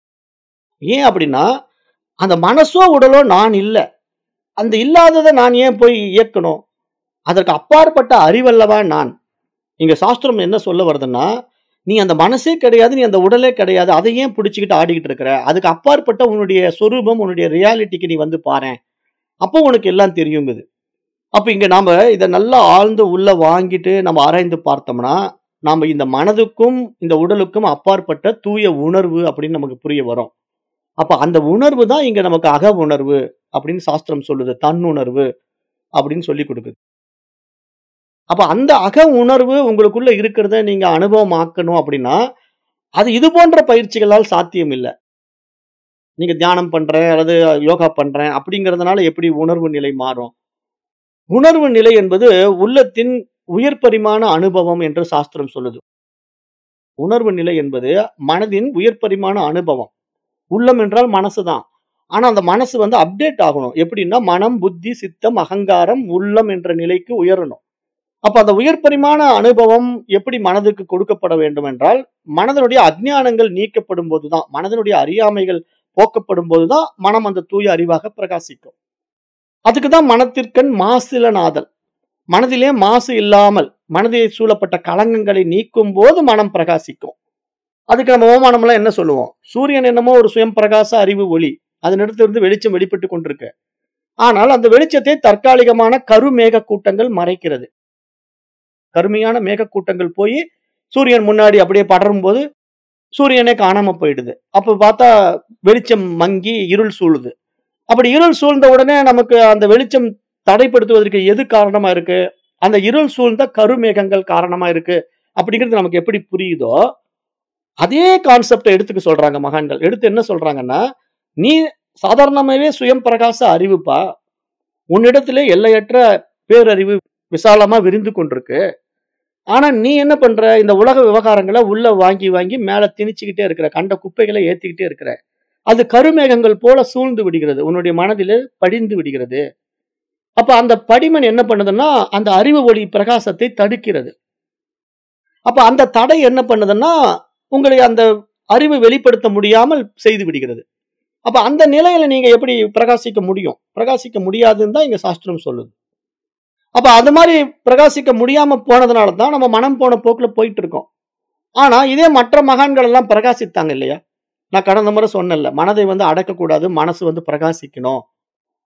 ஏன் அப்படின்னா, அந்த மனசோ, உடலோ நான் இல்ல. அந்த இல்லாதத நான் ஏன் போய் இயக்கணும்? அதற்கு அப்பாற்பட்ட அறிவல்லவா நான். இங்க சாஸ்திரம் என்ன சொல்ல வருதுன்னா, நீ அந்த மனசே கிடையாது, நீ அந்த உடலே கிடையாது. அத ஏன் புடிச்சுக்கிட்டு ஆடிக்கிட்டு இருக்கிற? அதுக்கு அப்பாற்பட்ட உன்னுடைய சொரூபம், உன்னுடைய ரியாலிட்டிக்கு நீ வந்து பாரேன். அப்போ உனக்கு எல்லாம் தெரியுங்குது. அப்ப இங்க நாம இத நல்லா ஆழ்ந்து உள்ள வாங்கிட்டு நம்ம ஆராய்ந்து பார்த்தோம்னா, நாம இந்த மனதுக்கும், இந்த உடலுக்கும் அப்பாற்பட்ட தூய உணர்வு அப்படின்னு நமக்கு புரிய வரும். அப்ப அந்த உணர்வு தான் இங்க நமக்கு அக உணர்வு அப்படின்னு சாஸ்திரம் சொல்லுது. தன்னுணர்வு அப்படின்னு சொல்லிக் குடுக்குது. அப்ப அந்த அக உணர்வு உங்களுக்குள்ள இருக்கிறத நீங்க அனுபவமாக்கணும் அப்படின்னா, அது இது போன்ற பயிற்சிகளால் சாத்தியம் இல்ல. நீங்க தியானம் பண்றேன் அல்லது யோகா பண்றேன் அப்படிங்கிறதுனால எப்படி உணர்வு நிலை மாறும்? உணர்வு நிலை என்பது உள்ளத்தின் உயர் பரிமாண அனுபவம் என்று சாஸ்திரம் சொல்லுது. உணர்வு நிலை என்பது மனதின் உயர் பரிமாண அனுபவம். உள்ளம் என்றால் மனசு தான். ஆனா அந்த மனசு வந்து அப்டேட் ஆகணும். எப்படின்னா மனம், புத்தி, சித்தம், அகங்காரம், உள்ளம் என்ற நிலைக்கு உயரணும். அப்ப அந்த உயர் பரிமாண அனுபவம் எப்படி மனதுக்கு கொடுக்கப்பட வேண்டும் என்றால், மனதனுடைய அஞ்ஞானங்கள் நீக்கப்படும் போது தான், மனதனுடைய அறியாமைகள் போக்கப்படும் போது தான் மனம் அந்த தூய அறிவாக பிரகாசிக்கும். அதுக்கு தான் மனத்திற்கண் மாசிலனாதல். மனதிலே மாசு இல்லாமல், மனதிலே சூழப்பட்ட களங்கங்களை நீக்கும்போது மனம் பிரகாசிக்கும். அதுக்கு நம்ம ஓமானம்லாம் என்ன சொல்லுவோம்? சூரியன் என்னமோ ஒரு சுயம் பிரகாச அறிவு ஒளி. அதனிடத்திலிருந்து வெளிச்சம் வெளிப்பட்டுக் கொண்டிருக்கு. ஆனால் அந்த வெளிச்சத்தை தற்காலிகமான கருமேக கூட்டங்கள் மறைக்கிறது. கருமையான மேகக்கூட்டங்கள் போயி, சூரியன் முன்னாடி அப்படியே படரும்போது, சூரியனே காணாம போயிடுது. அப்ப பார்த்தா வெளிச்சம் மங்கி இருள் சூழுது. அப்படி இருள் சூழ்ந்த உடனே நமக்கு அந்த வெளிச்சம் தடைப்படுத்துவதற்கு எது காரணமா இருக்கு? அந்த இருள் சூழ்ந்த கருமேகங்கள் காரணமா இருக்கு. அப்படிங்கிறது நமக்கு எப்படி புரியுதோ, அதே கான்செப்ட்ட எடுத்துக்க சொல்றாங்க மகான்கள். எடுத்து என்ன சொல்றாங்கன்னா, "நீ சாதாரணமாவே சுயம் பிரகாச அறிவுப்பா. உன்னிடத்திலே எல்லையற்ற பேரறிவு விசாலமா விரிந்து கொண்டிருக்கு. ஆனா நீ என்ன பண்ற? இந்த உலக விவகாரங்கள உள்ள வாங்கி, வாங்கி மேல திணிச்சுக்கிட்டே இருக்கிற. கண்ட குப்பைகள ஏத்திக்கிட்டே இருக்கிற. அது கருமேகங்கள் போல சூழ்ந்து விடுகிறது. உன்னுடைய மனதிலே படிந்து விடுகிறது. அப்ப அந்த படிமன் என்ன பண்ணுதுன்னா, அந்த அறிவு ஒளி பிரகாசத்தை தடுக்கிறது. அப்ப அந்த தடை என்ன பண்ணுதுன்னா, உங்களை அந்த அறிவு வெளிப்படுத்த முடியாமல் செய்து விடுகிறது. அப்ப அந்த நிலையில நீங்க எப்படி பிரகாசிக்க முடியும்? பிரகாசிக்க முடியாதுன்னு தான் இங்க சாஸ்திரம் சொல்லுது. அப்ப அது மாரி பிரகாசிக்க முடியாம போனதுனால தான் நம்ம மனம் போன போக்குல போயிட்டு இருக்கோம். ஆனா இதே மற்ற மகான்கள் எல்லாம் பிரகாசித்தாங்க இல்லையா? நான் கடந்த முறை சொன்னேன்ல, மனதை வந்து அடக்கக்கூடாது. மனசு வந்து பிரகாசிக்கணும்.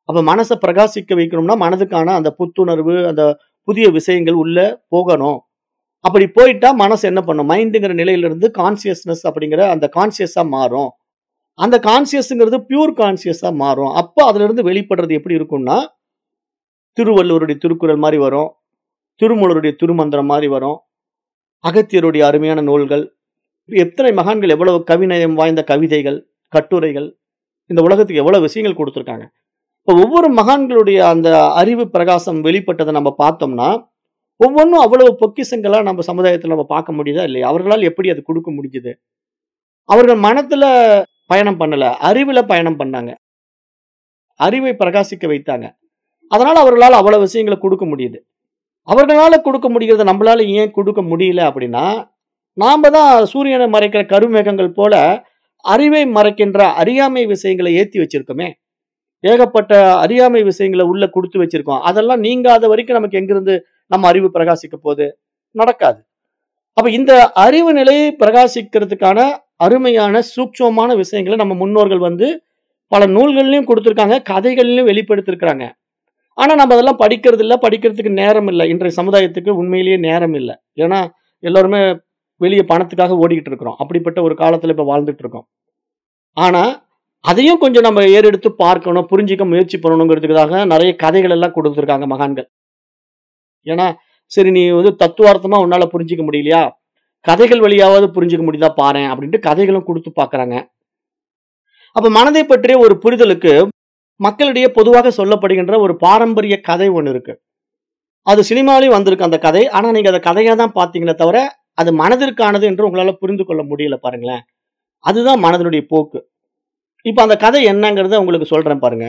அப்ப மனச பிரகாசிக்க வைக்கணும்னா, மனதுக்கான அந்த புத்துணர்வு, அந்த புதிய விஷயங்கள் உள்ள போகணும். அப்படி போயிட்டா மனசு என்ன பண்ணும்? மைண்டுங்கிற நிலையிலிருந்து கான்ஷியஸ்னஸ் அப்படிங்கிற அந்த கான்ஷியஸா மாறும். அந்த கான்ஷியஸ்ங்கிறது பியூர் கான்ஷியஸா மாறும். அப்ப அதிலிருந்து வெளிப்படுறது எப்படி இருக்கும்னா, திருவள்ளுவருடைய திருக்குறள் மாரி வரும். திருமூலருடைய திருமந்திரம் மாரி வரும். அகத்தியருடைய அருமையான நூல்கள். எத்தனை மகான்கள் எவ்வளவு கவிநயம் வாய்ந்த கவிதைகள், கட்டுரைகள், இந்த உலகத்துக்கு எவ்வளவு விஷயங்கள் குடுத்திருக்காங்க. இப்ப ஒவ்வொரு மகான்களுடைய அந்த அறிவு பிரகாசம் வெளிப்பட்டத நம்ம பார்த்தோம்னா, ஒவ்வொன்னும் அவ்வளவு பொக்கிஷங்களா நம்ம சமுதாயத்துல நம்ம பார்க்க முடியுதா? இல்லையா? அவர்களால் எப்படி அது குடுக்க முடிஞ்சது? அவர்கள் மனத்துல பயணம் பண்ணல. அறிவுல பயணம் பண்ணாங்க. அறிவை பிரகாசிக்க வைத்தாங்க. அதனால அவர்களால அவ்வளவு விஷயங்கள குடுக்க முடியுது. அவர்களால குடுக்க முடிகிறத நம்மளால ஏன் குடுக்க முடியல அப்படின்னா, நாம தான் சூரியனை மறைக்கிற கருமேகங்கள் போல, அறிவை மறைக்கின்ற அறியாமை விஷயங்கள ஏத்தி வச்சிருக்கோமே. ஏகப்பட்ட அறியாமை விஷயங்கள உள்ள குடுத்து வச்சிருக்கோம். அதெல்லாம் நீங்காத வரைக்கும் நமக்கு எங்கிருந்து நம்ம அறிவு பிரகாசிக்க போது? நடக்காது. அப்ப இந்த அறிவு நிலையை பிரகாசிக்கிறதுக்கான அருமையான சூட்சுமமான விஷயங்கள நம்ம முன்னோர்கள் வந்து பல நூல்கள்லயும் குடுத்திருக்காங்க. கதைகள்லயும் வெளிப்படுத்தியிருக்கிறாங்க. ஆனா நம்ம அதெல்லாம் படிக்கிறது இல்ல. படிக்கிறதுக்கு நேரம் இல்ல. இன்றைய சமுதாயத்துக்கு உண்மையிலேயே நேரம் இல்ல. ஏன்னா, எல்லாருமே வெளிய பணத்துக்காக ஓடிக்கிட்டு இருக்கிறோம். அப்படிப்பட்ட ஒரு காலத்துல இப்ப வாழ்ந்துட்டு இருக்கோம். ஆனா, அதையும் கொஞ்சம் நம்ம ஏறெடுத்து பார்க்கணும், புரிஞ்சுக்க முயற்சி பண்ணணுங்கிறதுக்காக நெறைய கதைகள் எல்லாம் குடுத்திருக்காங்க மகான்கள். ஏன்னா, சரி நீ வந்து தத்துவார்த்தமா உன்னால புரிஞ்சுக்க முடியலையா? கதைகள் வழியாவது புரிஞ்சுக்க முடியுதா பாரேன் அப்படின்ட்டு கதைகளும் குடுத்து பார்க்கறாங்க. அப்ப மனதை பற்றிய ஒரு புரிதலுக்கு மக்களிடையே பொதுவாக சொல்லப்படுகின்ற ஒரு பாரம்பரிய கதை ஒண்ணு இருக்கு. அது சினிமாலயும் வந்திருக்கு அந்த கதை. ஆனா நீங்க அத கதையா தான் பார்த்தீங்களே தவிர, அது மனதிற்கானது என்று உங்களால புரிந்து கொள்ள முடியல பாருங்களேன். அதுதான் மனதினுடைய போக்கு. இப்ப அந்த கதை என்னங்கிறத உங்களுக்கு சொல்றேன் பாருங்க.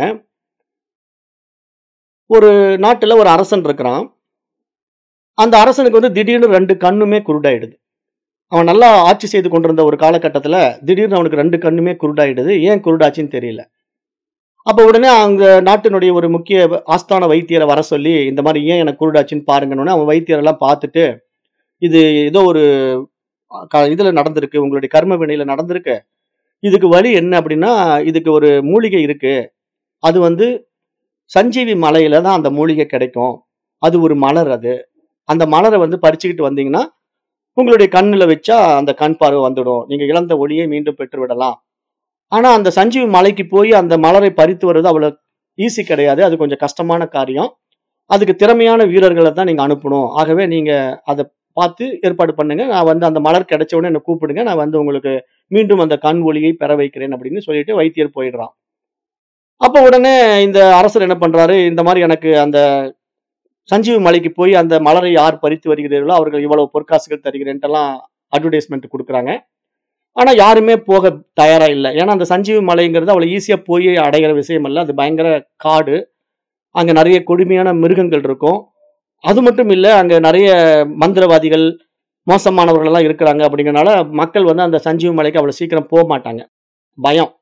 ஒரு நாட்டுல ஒரு அரசன் இருக்கிறான். அந்த அரசனுக்கு வந்து திடீர்னு 2 கண்ணுமே குருடாயிடுது. அவன் நல்லா ஆட்சி செய்து கொண்டிருந்த ஒரு காலகட்டத்துல, திடீர்னு அவனுக்கு 2 கண்ணுமே குருடாயிடுது. ஏன் குருடாச்சுன்னு தெரியல. அப்ப உடனே அங்க நாட்டினுடைய ஒரு முக்கிய வ ஆஸ்தான வைத்தியர வர சொல்லி, இந்த மாரி ஏன் எனக்கு குருடாச்சுன்னு பாருங்கன்னோனே, அவன் வைத்தியரெல்லாம் பார்த்துட்டு, இது ஏதோ ஒரு அ க இதுல நடந்திருக்கு. உங்களுடைய கர்ம வினையில நடந்திருக்கு. இதுக்கு வழி என்ன அப்படின்னா, இதுக்கு ஒரு மூலிகை இருக்கு. அது வந்து சஞ்சீவி மலையில தான் அந்த மூலிகை கிடைக்கும். அது ஒரு மலர் அது. அந்த மலர வந்து பறிச்சுக்கிட்டு வந்தீங்கன்னா, உங்களுடைய கண்ணுல வச்சா அந்த கண் பார்வை வந்துடும். நீங்க இழந்த ஒளியை மீண்டும் பெற்று விடலாம். ஆனா அந்த சஞ்சீவி மலைக்கு போய் அந்த மலரை பறித்து வருவது அவ்வளவு ஈஸி கிடையாது. அது கொஞ்சம் கஷ்டமான காரியம். அதுக்கு திறமையான வீரர்கள தான் நீங்க அனுப்பணும். ஆகவே நீங்க அத பார்த்து ஏற்பாடு பண்ணுங்க. நான் வந்து அந்த மலர் கிடைச்ச உடனே என்ன கூப்பிடுங்க. நான் வந்து உங்களுக்கு மீண்டும் அந்த கண் ஒளியை பெற வைக்கிறேன் அப்படின்னு சொல்லிட்டு வைத்தியர் போயிடுறான். அப்ப உடனே இந்த அரசர் என்ன பண்றாரு, இந்த மாரி எனக்கு அந்த சஞ்சீவி மலைக்கு போய் அந்த மலரை யார் பறித்து வருகிறீர்களோ, அவர்கள் இவ்வளவு பொற்காசுகள் தருகிறேன்ட்டெல்லாம் அட்வர்டைஸ்மென்ட் குடுக்குறாங்க. ஆனா யாருமே போக தயாரா இல்ல. ஏன்னா அந்த சஞ்சீவி மலைங்கிறது அவ்வளவு ஈஸியா போய் அடையிற விஷயம் அல்ல. அது பயங்கர காடு. அங்க நெறைய கொடுமையான மிருகங்கள் இருக்கும். அது மட்டும் இல்ல, அங்க நெறைய மந்திரவாதிகள், மோசமானவர்கள் எல்லாம் இருக்கிறாங்க அப்படிங்கிறனால, மக்கள் வந்து அந்த சஞ்சீவி மலைக்கு அவ்வளவு சீக்கிரம் போமாட்டாங்க. பயம்.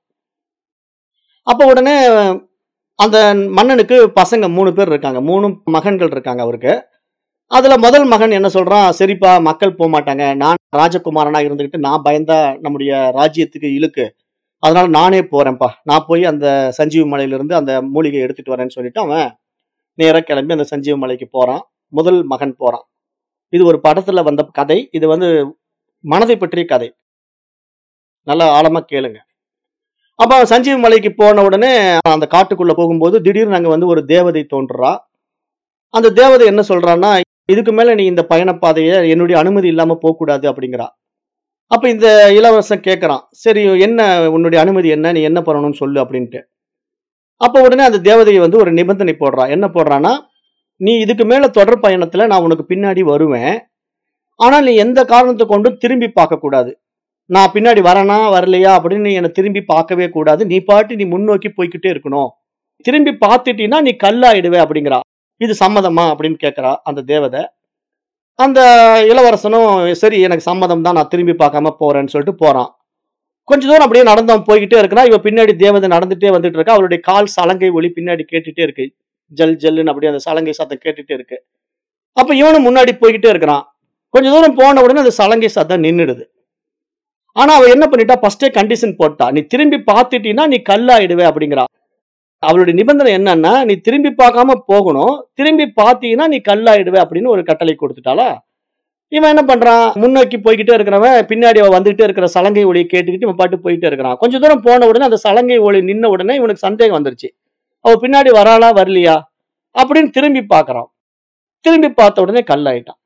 அப்ப உடனே அந்த மன்னனுக்கு பசங்க 3 பேர் இருக்காங்க. 3 மகன்கள் இருக்காங்க அவருக்கு. அதுல முதல் மகன் என்ன சொல்றான், "சரிப்பா மக்கள் போமாட்டாங்க. நான் ராஜகுமாரனா இருந்துகிட்டு நான் பயந்தா நம்முடைய ராஜ்யத்துக்கு இழுக்கு. அதனால நானே போறேன்ப்பா. நான் போய் அந்த சஞ்சீவி மலையிலிருந்து அந்த மூலிகைய எடுத்துட்டு வரேன்னு" சொல்லிட்டு அவன் நேரா கிளம்பி அந்த சஞ்சீவி மலைக்கு போறான். முதல் மகன் போறான். இது ஒரு படத்துல வந்த கதை. இது வந்து மனதை பற்றிய கதை. நல்லா ஆழமா கேளுங்க. அப்ப அவன் சஞ்சீவி மலைக்கு போன உடனே அந்த காட்டுக்குள்ள போகும்போது திடீர்னு அங்க வந்து ஒரு தேவதை தோன்றுறா. அந்த தேவதை என்ன சொல்றான்னா, "இதுக்கு மேல நீ இந்த பயணப்பாதைய என்னுடைய அனுமதி இல்லாம போக்கூடாது" அப்படிங்கிறா. அப்ப இந்த இளவரசன் கேட்கறான். "சரி என்ன உன்னுடைய அனுமதி என்ன? நீ என்ன பண்ணணும்னு சொல்லு" அப்படின்ட்டு. அப்ப உடனே அந்த தேவதை வந்து ஒரு நிபந்தனை போடுறா. என்ன போடுறான்னா, "நீ இதுக்கு மேல தொடர் பயணத்துல நான் உனக்கு பின்னாடி வருவேன். ஆனா நீ எந்த காரணத்த கொண்டும் திரும்பி பார்க்கக்கூடாது. நான் பின்னாடி வரேனா, வரலையா அப்படின்னு நீ என்ன திரும்பி பார்க்கவே கூடாது. நீ பாட்டு நீ முன்னோக்கி போய்க்கிட்டே இருக்கணும். திரும்பி பார்த்துட்டீன்னா நீ கல்லாயிடுவ" அப்படிங்கிறா. "இது சம்மதமா?" அப்படின்னு கேட்கிறா அந்த தேவதை. அந்த இளவரசனும், "சரி எனக்கு சம்மதம் தான். நான் திரும்பி பார்க்காம போறேன்னு" சொல்லிட்டு போறான். கொஞ்ச தூரம் அப்படியே நடந்து அவன் போய்க்கிட்டே இருக்கிறான். இவ பின்னாடி தேவதை நடந்துட்டே வந்துட்டு இருக்கா. அவளுடைய கால் சலங்கை ஒலி பின்னாடி கேட்டுட்டே இருக்கு. ஜல் ஜல்லுன்னு அப்படியே அந்த சலங்கை சத்தம் கேட்டுட்டே இருக்கு. அப்ப இவனும் முன்னாடி போய்க்கிட்டே இருக்கிறான். கொஞ்ச தூரம் போன உடனே அந்த சலங்கை சத்தம் நின்னுடுது. ஆனா அவ என்ன பண்ணிட்டா, ஃபர்ஸ்ட்டே கண்டிஷன் போட்டா. "நீ திரும்பி பார்த்துட்டீன்னா நீ கல்லாயிடுவ" அப்படிங்கிறா. அவளுடைய நிபந்தனை என்னன்னா நீ திரும்பி பார்க்காம போகணும் திரும்பி பார்த்தீங்கன்னா நீ கல்லாயிடுவே அப்படின்னு ஒரு கட்டளை கொடுத்துட்டாளா இவன் என்ன பண்றான் முன்னோக்கி போய்கிட்டே இருக்கிறவன் பின்னாடி அவன் வந்துகிட்டே இருக்கிற சலங்கை ஒளியை கேட்டுக்கிட்டு இவன் பாட்டு போயிட்டே இருக்கிறான் கொஞ்ச தூரம் போன உடனே அந்த சலங்கை ஒளி நின்ன உடனே இவனுக்கு சந்தேகம் வந்துருச்சு அவ பின்னாடி வராளா வரலையா அப்படின்னு திரும்பி பார்க்கறான் திரும்பி பார்த்த உடனே கல்லாயிட்டான்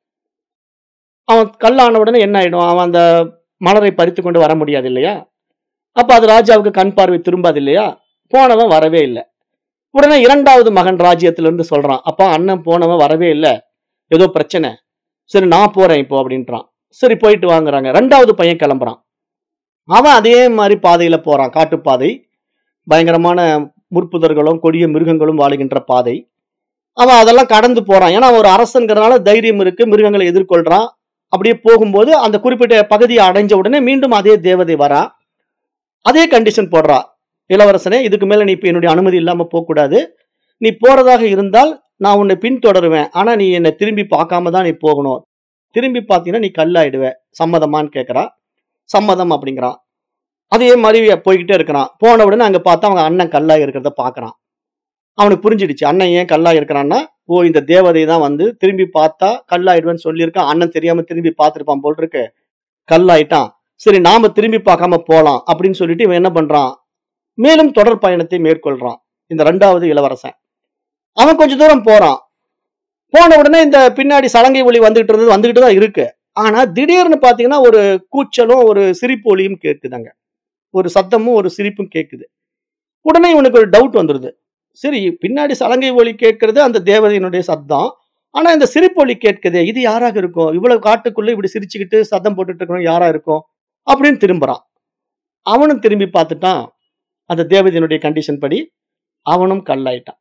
அவன் கல்லான உடனே என்ன ஆயிடும் அவன் அந்த மலரை பறித்து கொண்டு வர முடியாது இல்லையா அப்ப அது ராஜாவுக்கு கண் பார்வை திரும்பாது இல்லையா போனவன் வரவே இல்லை உடனே இரண்டாவது மகன் ராஜ்யத்திலிருந்து சொல்றான் அப்பா அண்ணன் போனவன் வரவே இல்லை ஏதோ பிரச்சனை சரி நான் போறேன் இப்போ அப்படின்றான் சரி போயிட்டு வாங்குறாங்க ரெண்டாவது பையன் கிளம்புறான் அவன் அதே மாதிரி பாதையில போறான் காட்டுப்பாதை பயங்கரமான முற்புதர்களும் கொடிய மிருகங்களும் வாழுகின்ற பாதை அவன் அதெல்லாம் கடந்து போறான் ஏன்னா அவன் ஒரு அரசங்கிறதுனால தைரியம் இருக்கு மிருகங்களை எதிர்கொள்றான் அப்படியே போகும்போது அந்த குறிப்பிட்ட பகுதியை அடைஞ்ச உடனே மீண்டும் அதே தேவதை வரா அதே கண்டிஷன் போடுறா இளவரசனே இதுக்கு மேல நீ இப்ப என்னுடைய அனுமதி இல்லாம போக கூடாது நீ போறதாக இருந்தால் நான் உன்னை பின்தொடருவேன் ஆனா நீ என்னை திரும்பி பார்க்காம தான் நீ போகணும் திரும்பி பார்த்தீங்கன்னா நீ கல்லாயிடுவ சம்மதமான்னு கேட்கறா சம்மதம் அப்படிங்கிறான் அதே மாதிரி போய்கிட்டே இருக்கிறான் போன உடனே அங்க பார்த்தா அவங்க அண்ணன் கல்லாய் இருக்கிறத பார்க்கறான் அவனுக்கு புரிஞ்சிடுச்சு அண்ணன் ஏன் கல்லாய் இருக்கிறான்னா ஓ இந்த தேவதை தான் வந்து திரும்பி பார்த்தா கல்லாயிடுவேன்னு சொல்லியிருக்கான் அண்ணன் தெரியாம திரும்பி பார்த்திருப்பான் போல் இருக்கு கல்லாயிட்டான் சரி நாம திரும்பி பார்க்காம போலாம் அப்படின்னு சொல்லிட்டு இவன் என்ன பண்றான் மேலும் தொடர் பயணத்தை மேற்கொள்றான் இந்த ரெண்டாவது இளவரசன் அவன் கொஞ்ச தூரம் போறான் போன உடனே இந்த பின்னாடி சலங்கை ஒளி வந்துகிட்டு இருந்தது வந்துகிட்டு தான் இருக்கு ஆனா திடீர்னு பாத்தீங்கன்னா ஒரு கூச்சலும் ஒரு சிரிப்பு ஒலியும் கேட்குதாங்க ஒரு சத்தமும் ஒரு சிரிப்பும் கேட்குது உடனே இவனுக்கு ஒரு டவுட் வந்துருது சரி பின்னாடி சலங்கை ஒலி கேட்கறது அந்த தேவதையினுடைய சத்தம் ஆனா இந்த சிரிப்பு ஒலி கேட்குதே இது யாராக இருக்கும் இவ்வளவு காட்டுக்குள்ள இப்படி சிரிச்சுக்கிட்டு சத்தம் போட்டுட்டு இருக்கணும் யாரா இருக்கும் அப்படின்னு திரும்புறான் அவனும் திரும்பி பார்த்துட்டான் அந்த தேவதையினுடைய கண்டிஷன் படி அவனும் கல்லாயிட்டான்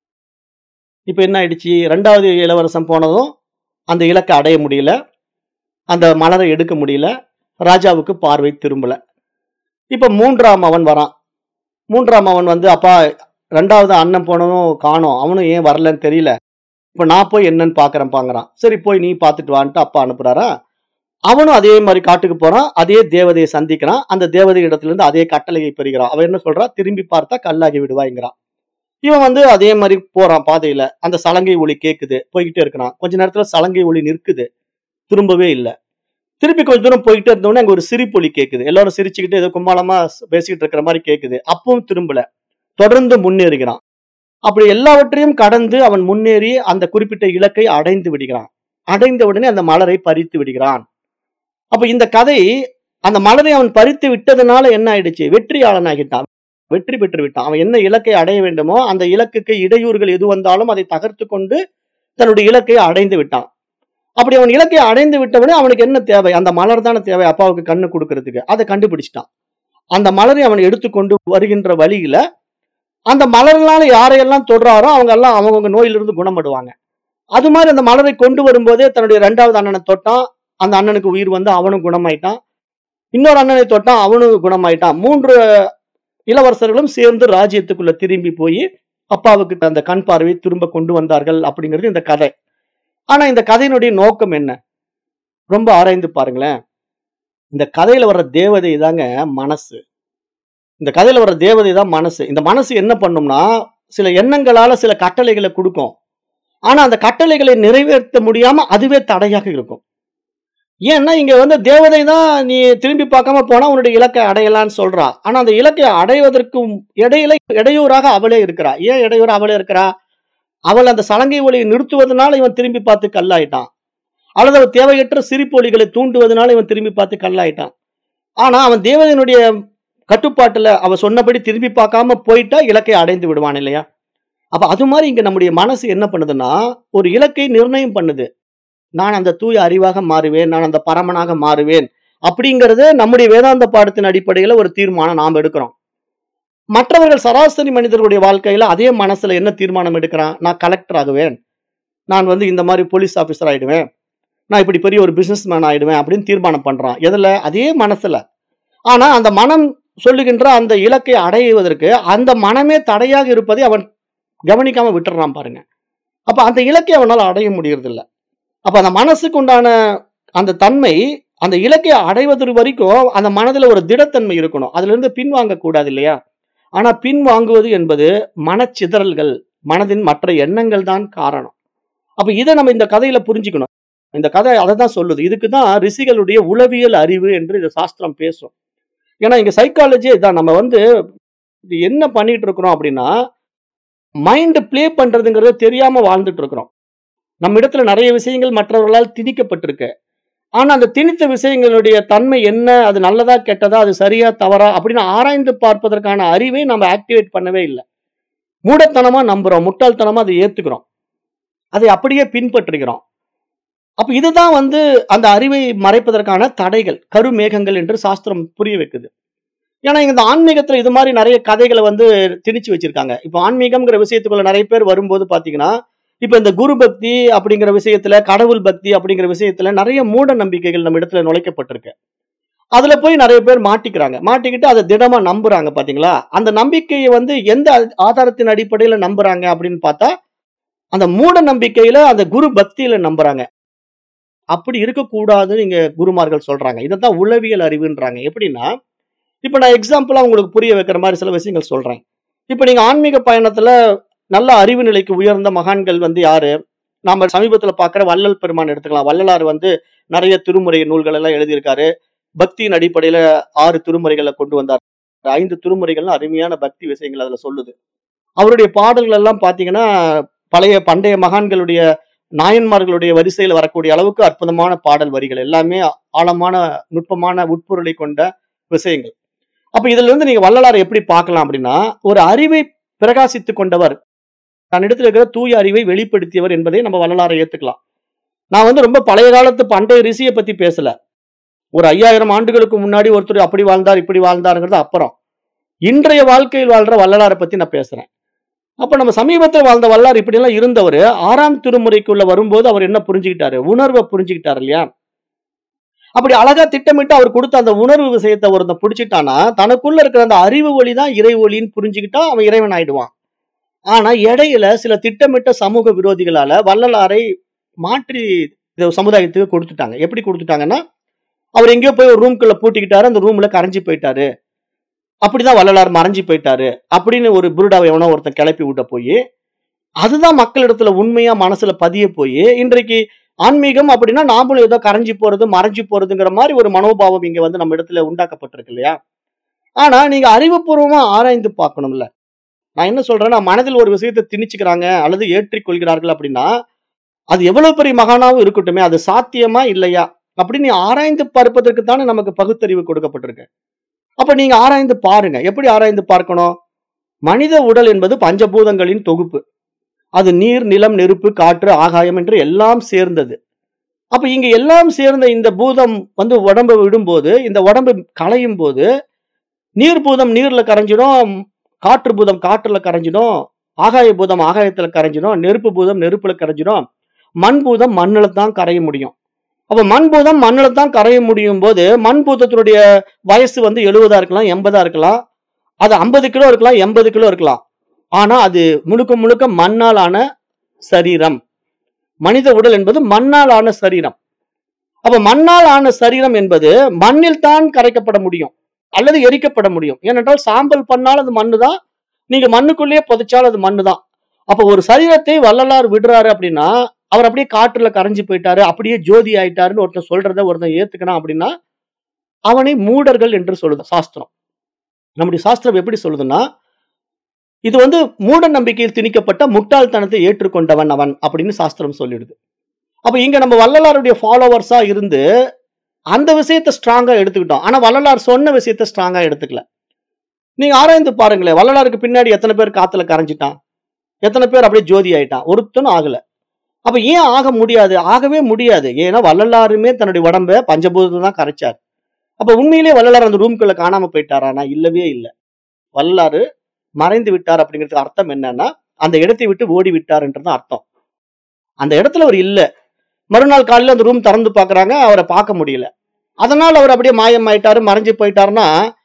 இப்ப என்ன ஆயிடுச்சு ரெண்டாவது இளவரசன் போனதும் அந்த இலக்கை அடைய முடியல அந்த மலரை எடுக்க முடியல ராஜாவுக்கு பார்வை திரும்பல இப்ப மூன்றாம் அவன் வரான் மூன்றாம் அவன் வந்து அப்பா ரெண்டாவது அண்ணன் போனதும் காணோம் அவனும் ஏன் வரலன்னு தெரியல இப்ப நான் போய் என்னன்னு பாக்குறேன் பாங்குறான் சரி போய் நீ பார்த்துட்டு வான்ட்டு அப்பா அனுப்புறாரா அவனும் அதே மாதிரி காட்டுக்கு போறான் அதே தேவதையை சந்திக்கிறான் அந்த தேவதை இடத்துல இருந்து அதே கட்டளையை பெறுகிறான் அவன் என்ன சொல்றா திரும்பி பார்த்தா கல்லாகி விடுவாய்ங்கிறான் இவன் வந்து அதே மாதிரி போறான் பாதையில அந்த சலங்கை ஒளி கேக்குது போய்கிட்டே இருக்கிறான் கொஞ்ச நேரத்துல சலங்கை ஒளி நிற்குது திரும்பவே இல்லை திருப்பி கொஞ்ச தூரம் போயிட்டே இருந்தோடனே அங்க ஒரு சிரிப்பொலி கேக்குது எல்லாரும் சிரிச்சுக்கிட்டு ஏதோ கும்மாளமா பேசிக்கிட்டு இருக்கிற மாதிரி கேக்குது அப்பவும் திரும்பல தொடர்ந்து முன்னேறுகிறான் அப்படி எல்லாவற்றையும் கடந்து அவன் முன்னேறி அந்த குறிப்பிட்ட இலக்கை அடைந்து விடுகிறான் அடைந்த உடனே அந்த மலரை பறித்து விடுகிறான் அப்ப இந்த கதை அந்த மலரை அவன் பறித்து விட்டதுனால என்ன ஆயிடுச்சு வெற்றியாளன் ஆகிட்டான் வெற்றி பெற்று விட்டான் அவன் என்ன இலக்கை அடைய வேண்டுமோ அந்த இலக்குக்கு இடையூறுகள் எது வந்தாலும் அதை தகர்த்து கொண்டு தன்னுடைய இலக்கை அடைந்து விட்டான் அப்படி அவன் இலக்கை அடைந்து விட்டவனே அவனுக்கு என்ன தேவை அந்த மலர் தானே தேவை அப்பாவுக்கு கண்ணு கொடுக்கறதுக்கு அதை கண்டுபிடிச்சிட்டான் அந்த மலரை அவன் எடுத்துக்கொண்டு வருகின்ற வழியில அந்த மலர்னால யாரையெல்லாம் தொடுறாரோ அவங்க எல்லாம் அவங்கவுங்க நோயிலிருந்து குணப்படுவாங்க அது மாதிரி அந்த மலரை கொண்டு வரும்போதே தன்னுடைய ரெண்டாவது அண்ணனை தொட்டான் அந்த அண்ணனுக்கு உயிர் வந்து அவனும் குணமாயிட்டான் இன்னொரு அண்ணனை தொட்டான் அவனும் குணமாயிட்டான் மூன்று இளவரசர்களும் சேர்ந்து ராஜ்யத்துக்குள்ள திரும்பி போய் அப்பாவுக்கு அந்த கண் பார்வையை திரும்ப கொண்டு வந்தார்கள் அப்படிங்கிறது இந்த கதை ஆனா இந்த கதையினுடைய நோக்கம் என்ன ரொம்ப ஆராய்ந்து பாருங்களேன் இந்த கதையில வர்ற தேவதை தாங்க மனசு இந்த கதையில வர்ற தேவதை தான் மனசு இந்த மனசு என்ன பண்ணும்னா சில எண்ணங்களால சில கட்டளைகளை கொடுக்கும் ஆனா அந்த கட்டளைகளை நிறைவேற்ற முடியாம அதுவே தடையாக இருக்கும் ஏன்னா இங்க வந்து தேவதை தான் நீ திரும்பி பார்க்காம போனா உன்னுடைய இலக்கை அடையலாம்னு சொல்றா ஆனா அந்த இலக்கை அடைவதற்கு இடையில இடையூறாக அவளே இருக்கிறா ஏன் இடையூறு அவளே இருக்கிறா அவள் அந்த சலங்கை ஒளியை நிறுத்துவதனால இவன் திரும்பி பார்த்து கல்லாயிட்டான் அல்லது அவள் தேவையற்ற சிரிப்பு ஒலிகளை தூண்டுவதனால இவன் திரும்பி பார்த்து கல்லாயிட்டான் ஆனா அவன் தேவதையினுடைய கட்டுப்பாட்டுல அவ சொன்னபடி திரும்பி பார்க்காம போயிட்டா இலக்கை அடைந்து விடுவான் இல்லையா அப்ப அது மாதிரி இங்க நம்முடைய மனசு என்ன பண்ணுதுன்னா ஒரு இலக்கை நிர்ணயம் பண்ணுது நான் அந்த தூய அறிவாக மாறுவேன் நான் அந்த பரமனாக மாறுவேன் அப்படிங்கறது நம்முடைய வேதாந்த பாடத்தின் அடிப்படையில ஒரு தீர்மானம் நாம் எடுக்கிறோம் மற்றவர்கள் சராசரி மனிதர்களுடைய வாழ்க்கையில அதே மனசுல என்ன தீர்மானம் எடுக்கிறான் நான் கலெக்டர் ஆகுவேன் நான் வந்து இந்த மாதிரி போலீஸ் ஆபீசர் ஆயிடுவேன் நான் இப்படி பெரிய ஒரு பிசினஸ் மேன் ஆயிடுவேன் அப்படின்னு தீர்மானம் பண்றான் எதுல அதே மனசுல ஆனா அந்த மனம் சொல்லுகின்ற அந்த இலக்கை அடைவதற்கு அந்த மனமே தடையாக இருப்பதை அவன் கவனிக்காம விட்டுறான் பாருங்க அப்ப அந்த இலக்கை அவனால் அடைய முடியறது இல்ல அப்ப அந்த மனசுக்கு உண்டான அந்த தன்மை அந்த இலக்கை அடைவதற்கு வரைக்கும் அந்த மனதுல ஒரு திடத்தன்மை இருக்கணும் அதுல இருந்து பின்வாங்க கூடாது இல்லையா ஆனா பின் வாங்குவது என்பது மனச்சிதறல்கள் மனதின் மற்ற எண்ணங்கள் தான் காரணம் அப்ப இதை நம்ம இந்த கதையில புரிஞ்சுக்கணும் இந்த கதை அதை தான் சொல்லுது இதுக்கு தான் ரிஷிகளுடைய உளவியல் அறிவு என்று இந்த சாஸ்திரம் பேசும் ஏன்னா இங்க சைக்காலஜி இதான் நம்ம வந்து இது என்ன பண்ணிட்டு இருக்கிறோம் அப்படின்னா மைண்ட் ப்ளே பண்றதுங்கிறது தெரியாம வாழ்ந்துட்டு இருக்கிறோம் நம்ம இடத்துல நிறைய விஷயங்கள் மற்றவர்களால் திணிக்கப்பட்டிருக்கு ஆனா அந்த திணித்த விஷயங்களுடைய தன்மை என்ன அது நல்லதா கெட்டதா அது சரியா தவறா அப்படின்னு ஆராய்ந்து பார்ப்பதற்கான அறிவை நம்ம ஆக்டிவேட் பண்ணவே இல்லை மூடத்தனமா நம்புறோம் முட்டாள்தனமா அதை ஏத்துக்கிறோம் அதை அப்படியே பின்பற்றுகிறோம் அப்ப இதுதான் வந்து அந்த அறிவை மறைப்பதற்கான தடைகள் கருமேகங்கள் என்று சாஸ்திரம் புரிய வைக்குது ஏன்னா இந்த ஆன்மீகத்துல இது மாதிரி நிறைய கதைகளை வந்து திணிச்சு வச்சிருக்காங்க இப்போ ஆன்மீகம்ங்கிற விஷயத்துக்குள்ள நிறைய பேர் வரும்போது பாத்தீங்கன்னா இப்ப இந்த குரு பக்தி அப்படிங்கிற விஷயத்துல கடவுள் பக்தி அப்படிங்கிற விஷயத்துல நிறைய மூட நம்பிக்கைகள் நம்ம இடத்துல நுழைக்கப்பட்டிருக்கு அதுல போய் நிறைய பேர் மாட்டிக்கிறாங்க மாட்டிக்கிட்டு அதை திடமா நம்புறாங்க பாத்தீங்களா அந்த நம்பிக்கையை வந்து எந்த ஆதாரத்தின் அடிப்படையில நம்புறாங்க அப்படின்னு பார்த்தா அந்த மூட நம்பிக்கையில அந்த குரு பக்தியில நம்புறாங்க அப்படி இருக்கக்கூடாதுன்னு இங்க குருமார்கள் சொல்றாங்க இதைத்தான் உளவியல் அறிவுன்றாங்க எப்படின்னா இப்ப நான் எக்ஸாம்பிளா உங்களுக்கு புரிய வைக்கிற மாதிரி சில விஷயங்கள் சொல்றேன் இப்ப நீங்க ஆன்மீக பயணத்துல நல்ல அறிவு நிலைக்கு உயர்ந்த மகான்கள் வந்து யாரு நாம சமீபத்துல பாக்குற வள்ளல் பெருமான் எடுத்துக்கலாம் வள்ளலார் வந்து நிறைய திருமுறை நூல்கள் எல்லாம் எழுதியிருக்காரு பக்தியின் அடிப்படையில ஆறு திருமுறைகளை கொண்டு வந்தார் ஐந்து திருமுறைகள்லாம் அருமையான பக்தி விஷயங்கள் அதுல சொல்லுது அவருடைய பாடல்கள் எல்லாம் பாத்தீங்கன்னா பழைய பண்டைய மகான்களுடைய நாயன்மார்களுடைய வரிசையில் வரக்கூடிய அளவுக்கு அற்புதமான பாடல் வரிகள் எல்லாமே ஆழமான நுட்பமான உட்பொருளை கொண்ட விஷயங்கள் அப்ப இதுல இருந்து நீங்க வள்ளலாரை எப்படி பார்க்கலாம் அப்படின்னா ஒரு அறிவை பிரகாசித்துக் கொண்டவர் தன்னிடத்தில் இருக்கிற தூய அறிவை வெளிப்படுத்தியவர் என்பதை நம்ம வள்ளலாரை ஏத்துக்கலாம் நான் வந்து ரொம்ப பழைய காலத்து பண்டைய ரிஷியை பத்தி பேசல ஒரு ஐயாயிரம் ஆண்டுகளுக்கு முன்னாடி ஒருத்தர் அப்படி வாழ்ந்தார் இப்படி வாழ்ந்தாருங்கிறது அப்புறம் இன்றைய வாழ்க்கையில் வாழ்ற வள்ளலாரை பத்தி நான் பேசுறேன் அப்ப நம்ம சமீபத்தில் வாழ்ந்த வல்லார் இப்படியெல்லாம் இருந்தவர் ஆறாம் திருமுறைக்குள்ள வரும்போது அவர் என்ன புரிஞ்சுக்கிட்டாரு உணர்வை புரிஞ்சுக்கிட்டாரு இல்லையா அப்படி அழகா திட்டமிட்டு அவர் கொடுத்த அந்த உணர்வு விஷயத்தை ஒருத்தன் பிடிச்சிட்டானா தனக்குள்ள இருக்கிற அந்த அறிவு ஒளி தான் இறை ஒளின்னு புரிஞ்சுக்கிட்டா அவன் இறைவன் ஆயிடுவான் ஆனா இடையில சில திட்டமிட்ட சமூக விரோதிகளால வள்ளலாரை மாற்றி இந்த சமுதாயத்துக்கு கொடுத்துட்டாங்க எப்படி கொடுத்துட்டாங்கன்னா அவர் எங்கேயோ போய் ஒரு ரூம்குள்ள பூட்டிக்கிட்டாரு அந்த ரூம்ல கரைஞ்சு போயிட்டாரு அப்படிதான் வள்ளலார் மறைஞ்சு போயிட்டாரு அப்படின்னு ஒரு புருடாவை எவனோ ஒருத்தன் கிளப்பி விட்ட போய் அதுதான் மக்களிடத்துல உண்மையா மனசுல பதிய போய் இன்றைக்கு ஆன்மீகம் அப்படின்னா நாமளும் ஏதோ கரைஞ்சி போறது மறைஞ்சு போறதுங்கிற மாதிரி ஒரு மனோபாவம் இங்க வந்து நம்ம இடத்துல உண்டாக்கப்பட்டிருக்கு இல்லையா ஆனா நீங்க அறிவுபூர்வமா ஆராய்ந்து பார்க்கணும்ல நான் என்ன சொல்றேன்னா மனதில் ஒரு விஷயத்தை திணிச்சுக்கிறாங்க அல்லது ஏற்றிக்கொள்கிறார்கள் அப்படின்னா அது எவ்வளவு பெரிய மகானாவும் இருக்கட்டுமே அது சாத்தியமா இல்லையா அப்படின்னு நீ ஆராய்ந்து பார்ப்பதற்கு தானே நமக்கு பகுத்தறிவு கொடுக்கப்பட்டிருக்கு அப்ப நீங்க ஆராய்ந்து பாருங்க எப்படி ஆராய்ந்து பார்க்கணும் மனித உடல் என்பது பஞ்சபூதங்களின் தொகுப்பு அது நீர் நிலம் நெருப்பு காற்று ஆகாயம் என்று எல்லாம் சேர்ந்தது அப்ப இங்க எல்லாம் சேர்ந்த இந்த பூதம் வந்து உடம்பை விடும்போது இந்த உடம்பு களையும் போது நீர் பூதம் நீர்ல கரைஞ்சிடும் காற்று பூதம் காற்றுல கரைஞ்சிடும் ஆகாய பூதம் ஆகாயத்துல கரைஞ்சிடும் நெருப்பு பூதம் நெருப்புல கரைஞ்சிடும் மண் பூதம் மண்ணுல தான் கரைய முடியும் அப்ப மண் பூதம் மண்ணுல தான் கரைய முடியும் போது மண் பூதத்தினுடைய வயசு வந்து எழுபதா இருக்கலாம் எண்பதா இருக்கலாம் அது ஐம்பது கிலோ இருக்கலாம் எண்பது கிலோ இருக்கலாம் ஆனா அது முழுக்க முழுக்க மண்ணால் ஆன சரீரம் மனித உடல் என்பது மண்ணால் ஆன சரீரம் அப்ப மண்ணால் ஆன சரீரம் என்பது மண்ணில் தான் கரைக்கப்பட முடியும் அல்லது எரிக்கப்பட முடியும் ஏனென்றால் சாம்பல் பண்ணால் அது மண்ணு தான் நீங்க மண்ணுக்குள்ளேயே புதைச்சால் அது மண்ணு தான் அப்ப ஒரு சரீரத்தை வள்ளலார் விடுறாரு அப்படின்னா அவர் அப்படியே காற்றுல கரைஞ்சு போயிட்டாரு அப்படியே ஜோதி ஆயிட்டாருன்னு ஒருத்தன் சொல்றத ஒருத்தன் ஏத்துக்கணும் அப்படின்னா அவனை மூடர்கள் என்று சொல்லுது சாஸ்திரம் நம்முடைய சாஸ்திரம் எப்படி சொல்லுதுன்னா இது வந்து மூட நம்பிக்கையில் திணிக்கப்பட்ட முட்டாள்தனத்தை ஏற்றுக்கொண்டவன் அவன் அப்படின்னு சாஸ்திரம் சொல்லிடுது அப்ப இங்க நம்ம வள்ளலாருடைய ஃபாலோவர்ஸா இருந்து அந்த விஷயத்தை ஸ்ட்ராங்கா எடுத்துக்கிட்டோம் ஆனா வள்ளலார் சொன்ன விஷயத்தை ஸ்ட்ராங்கா எடுத்துக்கல நீங்க ஆராய்ந்து பாருங்களேன் வள்ளலாருக்கு பின்னாடி எத்தனை பேர் காத்துல கரைஞ்சிட்டான் எத்தனை பேர் அப்படியே ஜோதி ஆயிட்டான் ஒருத்தனும் ஆகல அப்ப ஏன் ஆக முடியாது ஆகவே முடியாது ஏன்னா வள்ளலாருமே தன்னுடைய உடம்ப பஞ்சபூதத்தை தான் கரைச்சார் அப்ப உண்மையிலேயே வள்ளலார் அந்த ரூம்குள்ள காணாம போயிட்டாரானா இல்லவே இல்லை வள்ளலாரு மறைந்து விட்டார் அப்படிங்கிறதுக்கு அர்த்தம் என்னன்னா அந்த இடத்தை விட்டு ஓடி விட்டார்ன்றது அர்த்தம் அந்த இடத்துல அவர் இல்ல மறுநாள் காலையில அந்த ரூம் திறந்து பாக்குறாங்க அவரை பார்க்க முடியல அதனால அவர் அப்படியே மாயம் ஆயிட்டாரு மறைஞ்சு போயிட்டாருன்னா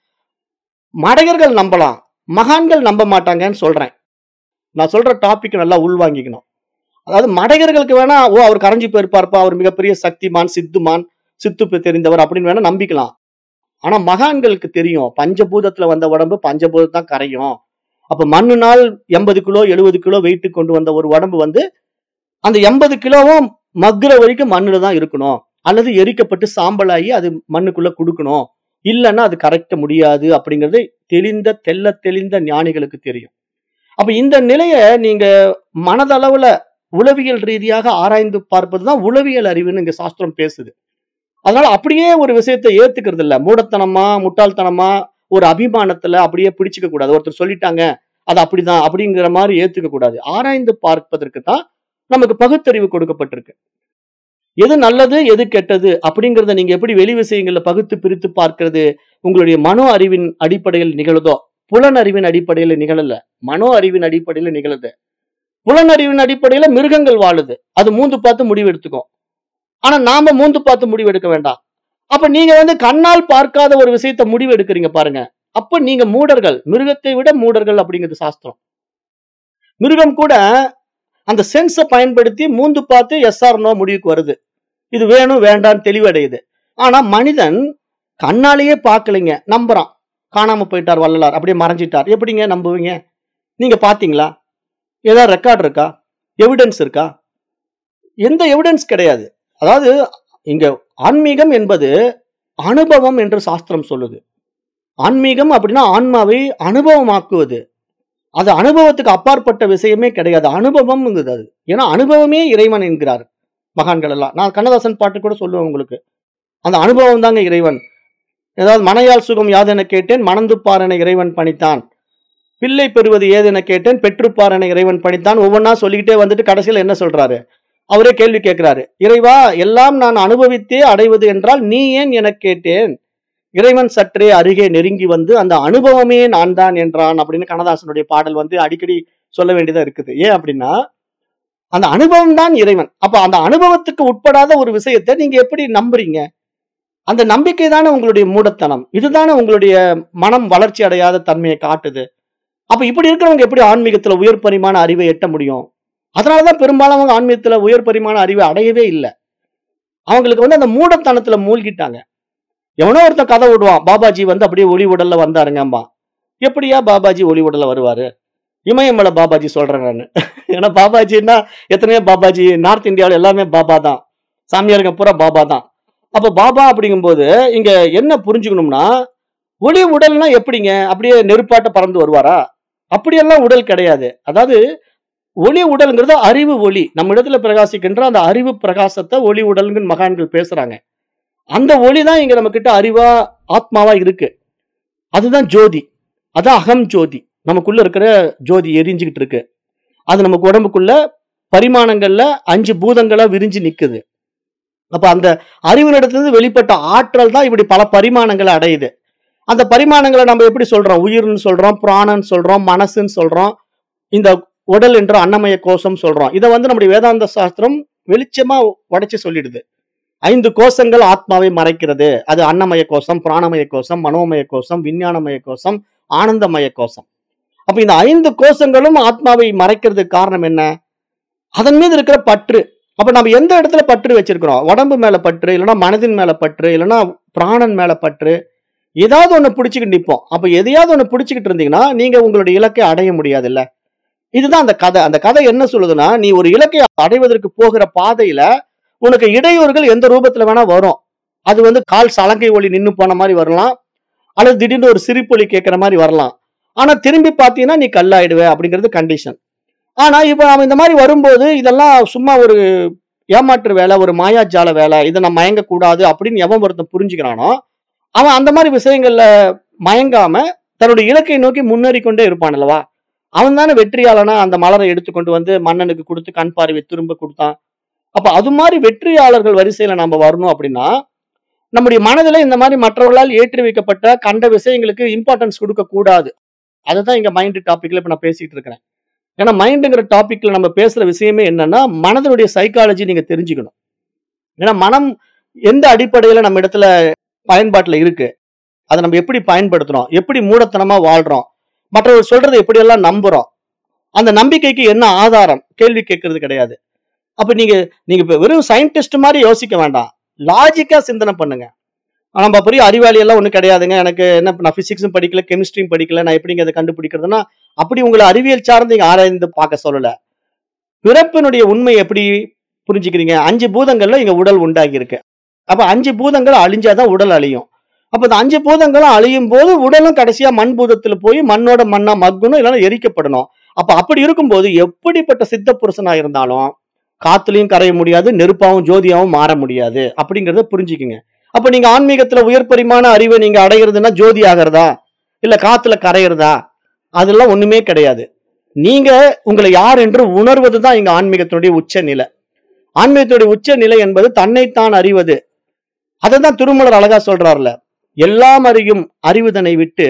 மடையர்கள் நம்பலாம் மகான்கள் நம்ப மாட்டாங்கன்னு சொல்றேன் நான் சொல்ற டாபிக் நல்லா உள்வாங்கிக்கணும் அதாவது மடையர்களுக்கு வேணா ஓ அவர் கரைஞ்சு போயிருப்பார்ப்பா அவர் மிகப்பெரிய சக்திமான் சித்துமான் சித்து தெரிந்தவர் அப்படின்னு வேணா நம்பிக்கலாம் ஆனா மகான்களுக்கு தெரியும் பஞ்சபூதத்துல வந்த உடம்பு பஞ்சபூதம் தான் கரையும் அப்ப மண்ணுனால் எண்பது கிலோ எழுபது கிலோ வெயிட் கொண்டு வந்த ஒரு உடம்பு வந்து அந்த எண்பது கிலோவும் மக்குற வரைக்கும் மண்ணுல தான் இருக்கணும் அல்லது எரிக்கப்பட்டு சாம்பலாகி அது மண்ணுக்குள்ள கொடுக்கணும் இல்லைன்னா அது கரைக்க முடியாது அப்படிங்கிறது தெளிந்த தெல்ல தெளிந்த ஞானிகளுக்கு தெரியும் அப்ப இந்த நிலையை நீங்க மனதளவுல உளவியல் ரீதியாக ஆராய்ந்து பார்ப்பது தான் உளவியல் அறிவுன்னு இங்க சாஸ்திரம் பேசுது அதனால அப்படியே ஒரு விஷயத்தை ஏத்துக்கிறது இல்ல மூடத்தனமா முட்டாள்தனமா ஒரு அபிமானத்துல அப்படியே பிடிச்சுக்க கூடாது ஒருத்தர் சொல்லிட்டாங்க அது அப்படிதான் அப்படிங்கிற மாதிரி ஏத்துக்க கூடாது ஆராய்ந்து பார்ப்பதற்கு தான் நமக்கு பகுத்தறிவு கொடுக்கப்பட்டிருக்கு எது நல்லது எது கெட்டது அப்படிங்கறத நீங்க எப்படி வெளி விஷயங்கள்ல பகுத்து பிரித்து பார்க்கிறது உங்களுடைய மனோ அறிவின் அடிப்படையில் நிகழுதோ புலன் அறிவின் அடிப்படையில நிகழல மனோ அறிவின் அடிப்படையில நிகழுது புலன் அறிவின் அடிப்படையில மிருகங்கள் வாழுது அது மூந்து பார்த்து முடிவு எடுத்துக்கும் ஆனா நாம மூந்து பார்த்து முடிவு எடுக்க வேண்டாம் அப்ப நீங்க வந்து கண்ணால் பார்க்காத ஒரு விஷயத்த முடிவு எடுக்கிறீங்க பாருங்க அப்ப நீங்க மூடர்கள் மிருகத்தை விட மூடர்கள் அப்படிங்கிறது சாஸ்திரம் மிருகம் கூட அந்த சென்ஸை பயன்படுத்தி மூந்து பார்த்து எஸ்ஆர் நோ முடிவுக்கு வருது இது வேணும் வேண்டாம் தெளிவடையுது ஆனா மனிதன் கண்ணாலேயே பார்க்கலைங்க நம்புறான் காணாம போயிட்டார் வள்ளலார் அப்படியே மறைஞ்சிட்டார் எப்படிங்க நம்புவீங்க நீங்க பாத்தீங்களா ஏதாவது ரெக்கார்ட் இருக்கா எவிடன்ஸ் இருக்கா எந்த எவிடன்ஸ் கிடையாது அதாவது இங்க ஆன்மீகம் என்பது அனுபவம் என்று சாஸ்திரம் சொல்லுது ஆன்மீகம் அப்படின்னா ஆன்மாவை அனுபவமாக்குவது அது அனுபவத்துக்கு அப்பாற்பட்ட விஷயமே கிடையாது அனுபவம்ங்கிறது அது ஏன்னா அனுபவமே இறைவன் என்கிறார் மகான்கள் எல்லாம் நான் கண்ணதாசன் பாட்டு கூட சொல்லுவேன் உங்களுக்கு அந்த அனுபவம் தாங்க இறைவன் ஏதாவது மனையால் சுகம் யாதென கேட்டேன் மணந்து பாரென இறைவன் பணித்தான் பிள்ளை பெறுவது ஏதென கேட்டேன் பெற்றுப்பார் என இறைவன் பணித்தான் ஒவ்வொன்றா சொல்லிக்கிட்டே வந்துட்டு கடைசியில் என்ன சொல்றாரு அவரே கேள்வி கேட்கிறாரு இறைவா எல்லாம் நான் அனுபவித்தே அடைவது என்றால் நீ ஏன் எனக் கேட்டேன் இறைவன் சற்றே அருகே நெருங்கி வந்து அந்த அனுபவமே நான் தான் என்றான் அப்படின்னு கண்ணதாசனுடைய பாடல் வந்து அடிக்கடி சொல்ல வேண்டியதா இருக்குது ஏன் அப்படின்னா அந்த அனுபவம் தான் இறைவன் அப்ப அந்த அனுபவத்துக்கு உட்படாத ஒரு விஷயத்தை நீங்க எப்படி நம்புறீங்க அந்த நம்பிக்கை தானே உங்களுடைய மூடத்தனம் இதுதானே உங்களுடைய மனம் வளர்ச்சி அடையாத தன்மையை காட்டுது அப்ப இப்படி இருக்கிறவங்க எப்படி ஆன்மீகத்துல உயர் பரிமாண அறிவை எட்ட முடியும் அதனாலதான் பெரும்பாலும் அவங்க ஆன்மீகத்துல உயர் பரிமாண அறிவை அடையவே இல்லை அவங்களுக்கு வந்து அந்த மூடத்தனத்துல மூழ்கிட்டாங்க எவனோ ஒருத்தன் கதை விடுவான் பாபாஜி வந்து அப்படியே ஒளி உடல்ல வந்தாருங்கம்பா எப்படியா பாபாஜி ஒளி உடல்ல வருவாரு இமயமலை பாபாஜி சொல்றேன் நான் ஏன்னா பாபாஜின்னா எத்தனையோ பாபாஜி நார்த் இந்தியாவில் எல்லாமே பாபா தான் சாமியாருங்க பூரா பாபா தான் அப்ப பாபா அப்படிங்கும்போது இங்க என்ன புரிஞ்சுக்கணும்னா ஒளி உடல்னா எப்படிங்க அப்படியே நெருப்பாட்ட பறந்து வருவாரா அப்படியெல்லாம் உடல் கிடையாது அதாவது ஒளி உடல்ங்கிறது அறிவு ஒளி நம்ம இடத்துல பிரகாசிக்கின்ற அந்த அறிவு பிரகாசத்தை ஒளி உடல்ங்கிற மகான்கள் பேசுறாங்க அந்த ஒளி தான் இங்க நம்ம கிட்ட அறிவா ஆத்மாவா இருக்கு அதுதான் ஜோதி அதான் அகம் ஜோதி நமக்குள்ள இருக்கிற ஜோதி எரிஞ்சுக்கிட்டு இருக்கு அது நமக்கு உடம்புக்குள்ள பரிமாணங்கள்ல அஞ்சு பூதங்களா விரிஞ்சு நிக்குது அப்ப அந்த அறிவினிடத்திலிருந்து வெளிப்பட்ட ஆற்றல் தான் இப்படி பல பரிமாணங்களை அடையுது அந்த பரிமாணங்களை நம்ம எப்படி சொல்றோம் உயிர்னு சொல்றோம் பிராணன் சொல்றோம் மனசுன்னு சொல்றோம் இந்த உடல் என்ற அன்னமய கோஷம் சொல்றோம் இதை வந்து நம்முடைய வேதாந்த சாஸ்திரம் வெளிச்சமா உடைச்சு சொல்லிடுது ஐந்து கோஷங்கள் ஆத்மாவை மறைக்கிறது அது அன்னமய கோஷம் பிராணமய கோஷம் மனோமய கோஷம் விஞ்ஞானமய கோஷம் ஆனந்தமய கோஷம் அப்ப இந்த ஐந்து கோஷங்களும் ஆத்மாவை மறைக்கிறதுக்கு காரணம் என்ன அதன் மீது இருக்கிற பற்று அப்ப நம்ம எந்த இடத்துல பற்று வச்சிருக்கிறோம் உடம்பு மேல பற்று இல்லைன்னா மனதின் மேல பற்று இல்லைன்னா பிராணன் மேல பற்று ஏதாவது ஒண்ணு பிடிச்சிக்கிட்டு நிற்போம் அப்ப எதையாவது ஒண்ணு பிடிச்சிக்கிட்டு இருந்தீங்கன்னா நீங்க உங்களுடைய இலக்கை அடைய முடியாதுல்ல இதுதான் அந்த கதை அந்த கதை என்ன சொல்லுதுன்னா நீ ஒரு இலக்கை அடைவதற்கு போகிற பாதையில உனக்கு இடையூறுகள் எந்த ரூபத்துல வேணா வரும் அது வந்து கால் சலங்கை ஒளி நின்னு போன மாதிரி வரலாம் அல்லது திடீர்னு ஒரு சிரிப்பொலி கேட்கிற மாதிரி வரலாம் ஆனா திரும்பி பார்த்தீங்கன்னா நீ கல்லாயிடுவே அப்படிங்கிறது கண்டிஷன் ஆனா இப்ப அவன் இந்த மாதிரி வரும்போது இதெல்லாம் சும்மா ஒரு ஏமாற்று வேலை ஒரு மாயாஜால வேலை இதை நான் மயங்க கூடாது அப்படின்னு எவன் ஒருத்தன் புரிஞ்சுக்கிறானோ அவன் அந்த மாதிரி விஷயங்கள்ல மயங்காம தன்னுடைய இலக்கை நோக்கி முன்னேறி கொண்டே இருப்பான் அல்லவா அவன் தானே வெற்றியாளனா அந்த மலரை எடுத்துக்கொண்டு வந்து மன்னனுக்கு கொடுத்து கண் பார்வை திரும்ப கொடுத்தான் அப்ப அது மாதிரி வெற்றியாளர்கள் வரிசையில நம்ம வரணும் அப்படின்னா நம்முடைய மனதில இந்த மாதிரி மற்றவர்களால் ஏற்றி வைக்கப்பட்ட கண்ட விஷயங்களுக்கு இம்பார்ட்டன்ஸ் கொடுக்க கூடாது அதுதான் இங்க மைண்ட் டாபிக்ல இப்ப நான் பேசிட்டு இருக்கிறேன் ஏன்னா மைண்டுங்கிற டாபிக்ல நம்ம பேசுற விஷயமே என்னன்னா மனதனுடைய சைக்காலஜி நீங்க தெரிஞ்சுக்கணும் ஏன்னா மனம் எந்த அடிப்படையில நம்ம இடத்துல பயன்பாட்டுல இருக்கு அதை நம்ம எப்படி பயன்படுத்துறோம் எப்படி மூடத்தனமா வாழ்றோம் மற்றவர்கள் சொல்றதை எப்படியெல்லாம் நம்புறோம் அந்த நம்பிக்கைக்கு என்ன ஆதாரம் கேள்வி கேட்கறது கிடையாது அப்ப நீங்க நீங்க இப்ப வெறும் சயின்டிஸ்ட் மாதிரி யோசிக்க வேண்டாம் லாஜிக்கா சிந்தனை பண்ணுங்க நம்ம பெரிய அறிவாளி எல்லாம் ஒண்ணும் கிடையாதுங்க எனக்கு என்ன நான் பிசிக்ஸும் படிக்கல கெமிஸ்ட்ரியும் படிக்கல நான் எப்படிங்க அதை கண்டுபிடிக்கிறதுனா அப்படி உங்களை அறிவியல் சார்ந்து இங்க ஆராய்ந்து பார்க்க சொல்லல பிறப்பினுடைய உண்மை எப்படி புரிஞ்சுக்கிறீங்க அஞ்சு பூதங்கள்ல இங்க உடல் உண்டாகி இருக்கு அப்ப அஞ்சு பூதங்கள் அழிஞ்சாதான் உடல் அழியும் அப்ப இந்த அஞ்சு பூதங்களும் அழியும் போது உடலும் கடைசியா மண் பூதத்துல போய் மண்ணோட மண்ணா மக்கணும் இல்லைன்னா எரிக்கப்படணும் அப்ப அப்படி இருக்கும்போது எப்படிப்பட்ட சித்த புருஷனா இருந்தாலும் காத்துலயும் கரைய முடியாது நெருப்பாவும் ஜோதியாவும் மாற முடியாது அப்படிங்கறத புரிஞ்சுக்குங்க அப்ப நீங்க ஆன்மீகத்துல உயர் பரிமாண அறிவை நீங்க அடைகிறதுனா ஜோதி ஆகிறதா இல்ல காத்துல கரையிறதா அதெல்லாம் ஒண்ணுமே கிடையாது நீங்க உங்களை யார் என்று உணர்வது தான் இங்க ஆன்மீகத்தினுடைய உச்ச நிலை ஆன்மீகத்தினுடைய உச்ச நிலை என்பது தன்னைத்தான் அறிவது அதை தான் திருமலர் அழகா சொல்றாருல எல்லாம் அறியும் அறிவுதனை விட்டு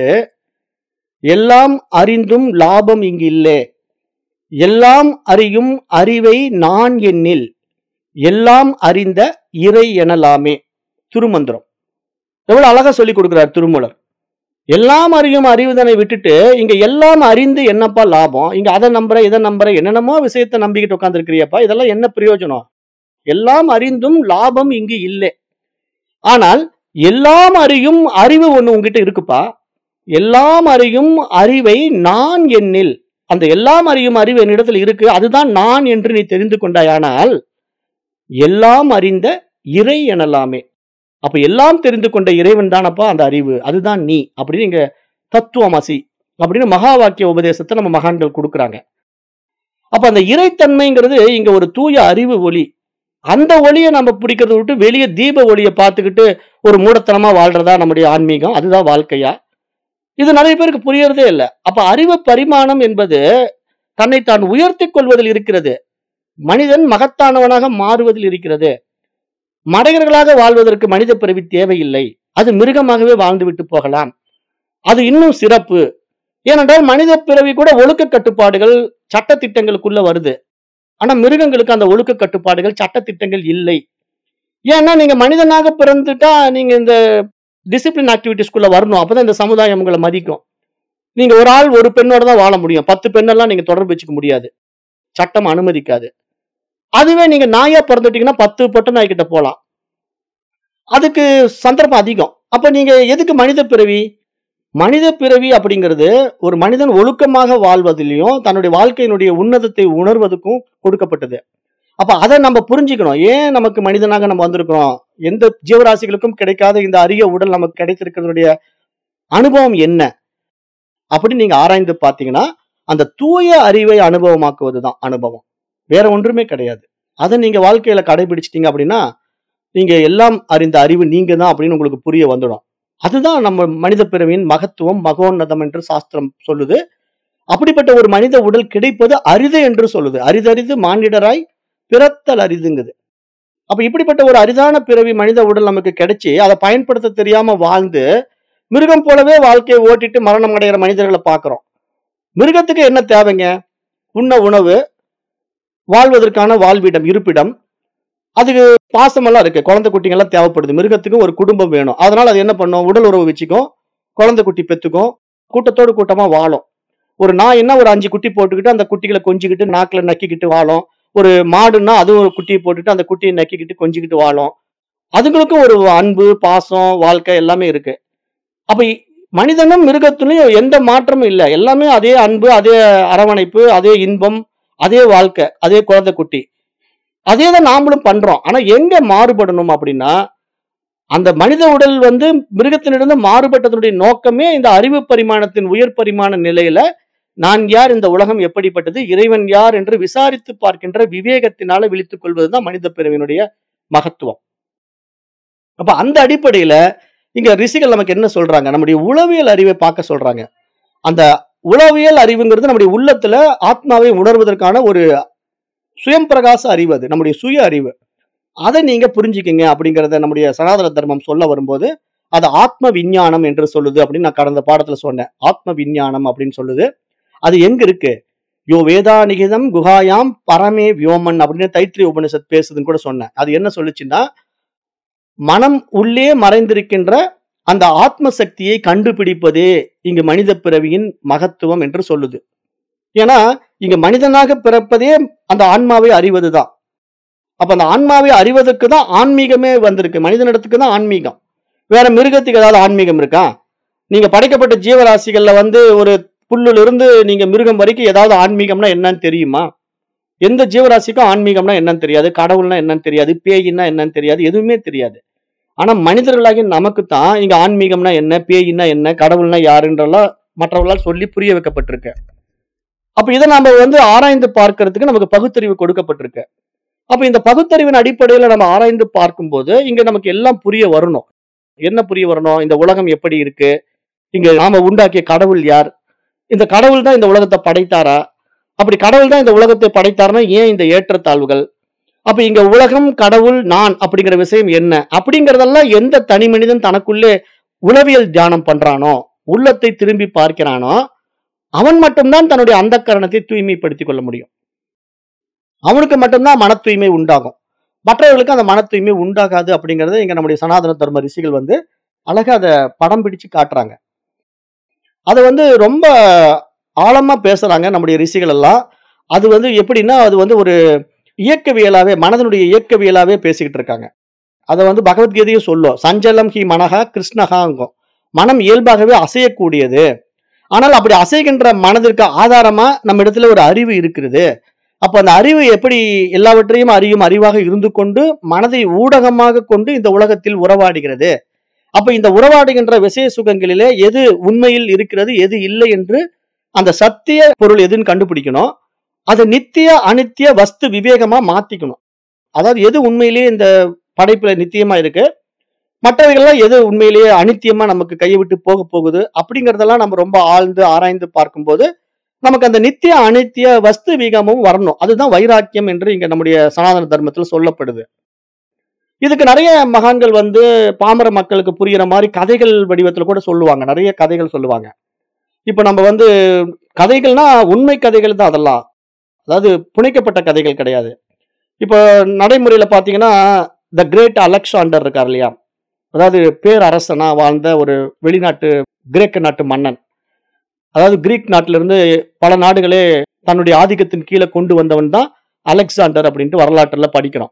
எல்லாம் அறிந்தும் லாபம் இங்கு இல்லே எல்லாம் அறியும் அறிவை நான் எண்ணில் எல்லாம் அறிந்த இறை எனலாமே திருமந்திரம் எவ்வளவு அழகா சொல்லி கொடுக்கிறார் திருமூலர் எல்லாம் அறியும் அறிவுதனை விட்டுட்டு இங்க எல்லாம் அறிந்து என்னப்பா லாபம் இங்க அதை நம்புற இதை நம்புற என்னென்னமோ விஷயத்தை நம்பிக்கிட்டு உட்காந்துருக்கிறியப்பா இதெல்லாம் என்ன பிரயோஜனம் எல்லாம் அறிந்தும் லாபம் இங்கு இல்லை ஆனால் எல்லாம் அறியும் அறிவு ஒண்ணு உங்ககிட்ட இருக்குப்பா எல்லாம் அறியும் அறிவை நான் எண்ணில் அந்த எல்லாம் அறியும் அறிவு என்னிடத்தில் இருக்கு அதுதான் நான் என்று நீ தெரிந்து கொண்டாயானால் எல்லாம் அறிந்த இறை எனலாமே அப்ப எல்லாம் தெரிந்து கொண்ட இறைவன் தானப்பா அந்த அறிவு அதுதான் நீ அப்படின்னு இங்க தத்துவமசி அப்படின்னு மகா வாக்கிய உபதேசத்தை நம்ம மகான்கள் கொடுக்குறாங்க அப்ப அந்த இறைத்தன்மைங்கிறது இங்க ஒரு தூய அறிவு ஒளி அந்த ஒளியை நம்ம பிடிக்கிறத விட்டு வெளியே தீப ஒளியை பார்த்துக்கிட்டு ஒரு மூடத்தனமா வாழ்றதா நம்முடைய ஆன்மீகம் அதுதான் வாழ்க்கையா இது நிறைய பேருக்கு புரியறதே இல்லை அப்ப அறிவு பரிமாணம் என்பது தன்னை தான் உயர்த்தி கொள்வதில் இருக்கிறது மனிதன் மகத்தானவனாக மாறுவதில் இருக்கிறது மடையர்களாக வாழ்வதற்கு மனித பிறவி தேவையில்லை அது மிருகமாகவே வாழ்ந்து விட்டு போகலாம் அது இன்னும் சிறப்பு ஏனென்றால் மனித பிறவி கூட ஒழுக்க கட்டுப்பாடுகள் சட்ட திட்டங்களுக்குள்ள வருது ஆனா மிருகங்களுக்கு அந்த ஒழுக்க கட்டுப்பாடுகள் சட்ட திட்டங்கள் இல்லை ஏன்னா நீங்க மனிதனாக பிறந்துட்டா நீங்க இந்த டிசிப்ளின் ஆக்டிவிட்டிஸ்குள்ள வரணும் அப்பதான் இந்த சமுதாயம் உங்களை மதிக்கும் நீங்க ஒரு ஆள் ஒரு பெண்ணோட தான் வாழ முடியும் பத்து பெண்ணெல்லாம் நீங்க தொடர்பு வச்சுக்க முடியாது சட்டம் அனுமதிக்காது அதுவே நீங்க நாயா பிறந்துட்டீங்கன்னா பத்து பொட்ட நாய்கிட்ட போலாம் அதுக்கு சந்தர்ப்பம் அதிகம் அப்ப நீங்க எதுக்கு மனித பிறவி மனித பிறவி அப்படிங்கிறது ஒரு மனிதன் ஒழுக்கமாக வாழ்வதிலையும் தன்னுடைய வாழ்க்கையினுடைய உன்னதத்தை உணர்வதற்கும் கொடுக்கப்பட்டது அப்ப அதை நம்ம புரிஞ்சுக்கணும் ஏன் நமக்கு மனிதனாக நம்ம வந்திருக்கிறோம் எந்த ஜீவராசிகளுக்கும் கிடைக்காத இந்த அரிய உடல் நமக்கு கிடைத்திருக்கிறதுடைய அனுபவம் என்ன அப்படி நீங்க ஆராய்ந்து பார்த்தீங்கன்னா அந்த தூய அறிவை அனுபவமாக்குவதுதான் அனுபவம் வேற ஒன்றுமே கிடையாது அதை நீங்க வாழ்க்கையில கடைபிடிச்சிட்டீங்க அப்படின்னா நீங்க எல்லாம் அறிந்த அறிவு நீங்க தான் அப்படின்னு உங்களுக்கு புரிய வந்துடும் அதுதான் நம்ம மனித பிறவியின் மகத்துவம் மகோன்னதம் என்று சாஸ்திரம் சொல்லுது அப்படிப்பட்ட ஒரு மனித உடல் கிடைப்பது அரிது என்று சொல்லுது அரிதறிது மானிடராய் பிறத்தல் அரிதுங்குது அப்ப இப்படிப்பட்ட ஒரு அரிதான பிறவி மனித உடல் நமக்கு கிடைச்சி அதை பயன்படுத்த தெரியாம வாழ்ந்து மிருகம் போலவே வாழ்க்கையை ஓட்டிட்டு மரணம் அடைகிற மனிதர்களை பார்க்கிறோம் மிருகத்துக்கு என்ன தேவைங்க உண்ண உணவு வாழ்வதற்கான வாழ்விடம் இருப்பிடம் அதுக்கு பாசமெல்லாம் இருக்கு குழந்தை குட்டிங்கெல்லாம் தேவைப்படுது மிருகத்துக்கு ஒரு குடும்பம் வேணும் அதனால அது என்ன பண்ணும் உடல் உறவு வச்சுக்கும் குழந்தை குட்டி பெத்துக்கும் கூட்டத்தோடு கூட்டமா வாழும் ஒரு நாய்னா ஒரு அஞ்சு குட்டி போட்டுக்கிட்டு அந்த குட்டிகளை கொஞ்சிக்கிட்டு நாக்குல நக்கிக்கிட்டு வாழும் ஒரு மாடுன்னா அதுவும் ஒரு குட்டியை போட்டுட்டு அந்த குட்டியை நக்கிக்கிட்டு கொஞ்சிக்கிட்டு வாழும் அதுங்களுக்கும் ஒரு அன்பு பாசம் வாழ்க்கை எல்லாமே இருக்கு அப்ப இ- மனிதனும் மிருகத்திலையும் எந்த மாற்றமும் இல்லை எல்லாமே அதே அன்பு அதே அரவணைப்பு அதே இன்பம் அதே வாழ்க்கை அதே குழந்தை குட்டி அதே தான் நாமளும் பண்றோம் ஆனா எங்க மாறுபடணும் அப்படின்னா அந்த மனித உடல் வந்து மிருகத்தினிடம் மாறுபட்டதனுடைய நோக்கமே இந்த அறிவு பரிமாணத்தின் உயர் பரிமாண நிலையில நான் யார் இந்த உலகம் எப்படிப்பட்டது இறைவன் யார் என்று விசாரித்து பார்க்கின்ற விவேகத்தினால விழித்துக் கொள்வதுதான் மனித பிறவினுடைய மகத்துவம் அப்ப அந்த அடிப்படையில இங்க ரிஷிகள் நமக்கு என்ன சொல்றாங்க நம்முடைய உளவியல் அறிவை பார்க்க சொல்றாங்க அந்த உளவியல் அறிவுங்கிறது நம்முடைய உள்ளத்துல ஆத்மாவை உணர்வதற்கான ஒரு சுயம் பிரகாச அறிவு அது நம்முடைய சுய அறிவு அதை நீங்க புரிஞ்சுக்கிங்க அப்படிங்கறத நம்முடைய சனாதன தர்மம் சொல்ல வரும்போது அது ஆத்ம விஞ்ஞானம் என்று சொல்லுது அப்படின்னு நான் கடந்த பாடத்துல சொன்னேன் ஆத்ம விஞ்ஞானம் அப்படின்னு சொல்லுது அது எங்க இருக்கு யோ வேதாநிகிதம் குஹாயாம் பரமே வியோமன் அப்படின்னு தைத்திரிய உபனிஷத் பேசுதுன்னு கூட சொன்னேன் அது என்ன சொல்லுச்சுன்னா மனம் உள்ளே மறைந்திருக்கின்ற அந்த ஆத்ம சக்தியை கண்டுபிடிப்பதே இங்கு மனித பிறவியின் மகத்துவம் என்று சொல்லுது ஏன்னா இங்க மனிதனாக பிறப்பதே அந்த ஆன்மாவை அறிவதுதான் அப்ப அந்த ஆன்மாவை அறிவதற்கு தான் ஆன்மீகமே வந்திருக்கு மனிதனிடத்துக்கு தான் ஆன்மீகம் வேற மிருகத்துக்கு ஏதாவது ஆன்மீகம் இருக்கா நீங்க படைக்கப்பட்ட ஜீவராசிகள்ல வந்து ஒரு புல்லுல இருந்து நீங்க மிருகம் வரைக்கும் ஏதாவது ஆன்மீகம்னா என்னன்னு தெரியுமா எந்த ஜீவராசிக்கும் ஆன்மீகம்னா என்னன்னு தெரியாது கடவுள்னா என்னன்னு தெரியாது பேயின்னா என்னன்னு தெரியாது எதுவுமே தெரியாது ஆனா மனிதர்களாகி நமக்கு தான் இங்க ஆன்மீகம்னா என்ன பேயின்னா என்ன கடவுள்னா யாருன்றெல்லாம் மற்றவர்களால் சொல்லி புரிய வைக்கப்பட்டிருக்கு அப்ப இதை நாம வந்து ஆராய்ந்து பார்க்கிறதுக்கு நமக்கு பகுத்தறிவு கொடுக்கப்பட்டிருக்கு அப்ப இந்த பகுத்தறிவின் அடிப்படையில நம்ம ஆராய்ந்து பார்க்கும்போது இங்க நமக்கு எல்லாம் புரிய வரணும் என்ன புரிய வரணும் இந்த உலகம் எப்படி இருக்கு இங்க நாம உண்டாக்கிய கடவுள் யார் இந்த கடவுள் தான் இந்த உலகத்தை படைத்தாரா அப்படி கடவுள் தான் இந்த உலகத்தை படைத்தாருன்னா ஏன் இந்த ஏற்றத்தாழ்வுகள் அப்ப இங்க உலகம் கடவுள் நான் அப்படிங்கிற விஷயம் என்ன அப்படிங்கறதெல்லாம் எந்த தனி மனிதன் தனக்குள்ளே உளவியல் தியானம் பண்றானோ உள்ளத்தை திரும்பி பார்க்கிறானோ அவன் மட்டும்தான் தன்னுடைய அந்த கரணத்தை தூய்மைப்படுத்திக் கொள்ள முடியும் அவனுக்கு மட்டும்தான் மன தூய்மை உண்டாகும் மற்றவர்களுக்கு அந்த மன தூய்மை உண்டாகாது அப்படிங்கறத இங்க நம்முடைய சனாதன தர்ம ரிஷிகள் வந்து அழகா அதை படம் பிடிச்சு காட்டுறாங்க அதை வந்து ரொம்ப ஆழமா பேசுறாங்க நம்முடைய ரிஷிகள் எல்லாம் அது வந்து எப்படின்னா அது வந்து ஒரு இயக்கவியலாவே மனதனுடைய இயக்கவியலாவே பேசிக்கிட்டு இருக்காங்க அதை வந்து பகவத்கீதையும் சொல்லும் சஞ்சலம் ஹி மனஹா கிருஷ்ணகாங்கும் மனம் இயல்பாகவே அசையக்கூடியது ஆனால் அப்படி அசைகின்ற மனதிற்கு ஆதாரமா நம்ம இடத்துல ஒரு அறிவு இருக்கிறது அப்ப அந்த அறிவு எப்படி எல்லாவற்றையும் அறியும் அறிவாக இருந்து கொண்டு மனதை ஊடகமாக கொண்டு இந்த உலகத்தில் உறவாடுகிறது அப்ப இந்த உறவாடுகின்ற விசய சுகங்களிலே எது உண்மையில் இருக்கிறது எது இல்லை என்று அந்த சத்திய பொருள் எதுன்னு கண்டுபிடிக்கணும் அதை நித்திய அனித்திய வஸ்து விவேகமா மாத்திக்கணும் அதாவது எது உண்மையிலேயே இந்த படைப்புல நித்தியமா இருக்கு மற்றவைகள்லாம் எது உண்மையிலேயே அனித்தியமா நமக்கு கையை விட்டு போக போகுது அப்படிங்கறதெல்லாம் நம்ம ரொம்ப ஆழ்ந்து ஆராய்ந்து பார்க்கும்போது நமக்கு அந்த நித்திய அனித்திய வஸ்து விகமும் வரணும் அதுதான் வைராக்கியம் என்று இங்க நம்முடைய சனாதன தர்மத்தில் சொல்லப்படுது இதுக்கு நிறைய மகான்கள் வந்து பாமர மக்களுக்கு புரியுற மாதிரி கதைகள் வடிவத்துல கூட சொல்லுவாங்க நிறைய கதைகள் சொல்லுவாங்க இப்ப நம்ம வந்து கதைகள்னா உண்மை கதைகள் தான் அதெல்லாம் அதாவது புனைக்கப்பட்ட கதைகள் கிடையாது இப்போ நடைமுறையில பாத்தீங்கன்னா த கிரேட் அலெக்சாண்டர் இருக்கார் இல்லையா அதாவது பேரரசனா வாழ்ந்த ஒரு வெளிநாட்டு கிரேக்க நாட்டு மன்னன் அதாவது கிரீக் நாட்டில இருந்து பல நாடுகளே தன்னுடைய ஆதிக்கத்தின் கீழே கொண்டு வந்தவன் தான் அலெக்சாண்டர் அப்படின்ட்டு வரலாற்றுல படிக்கிறோம்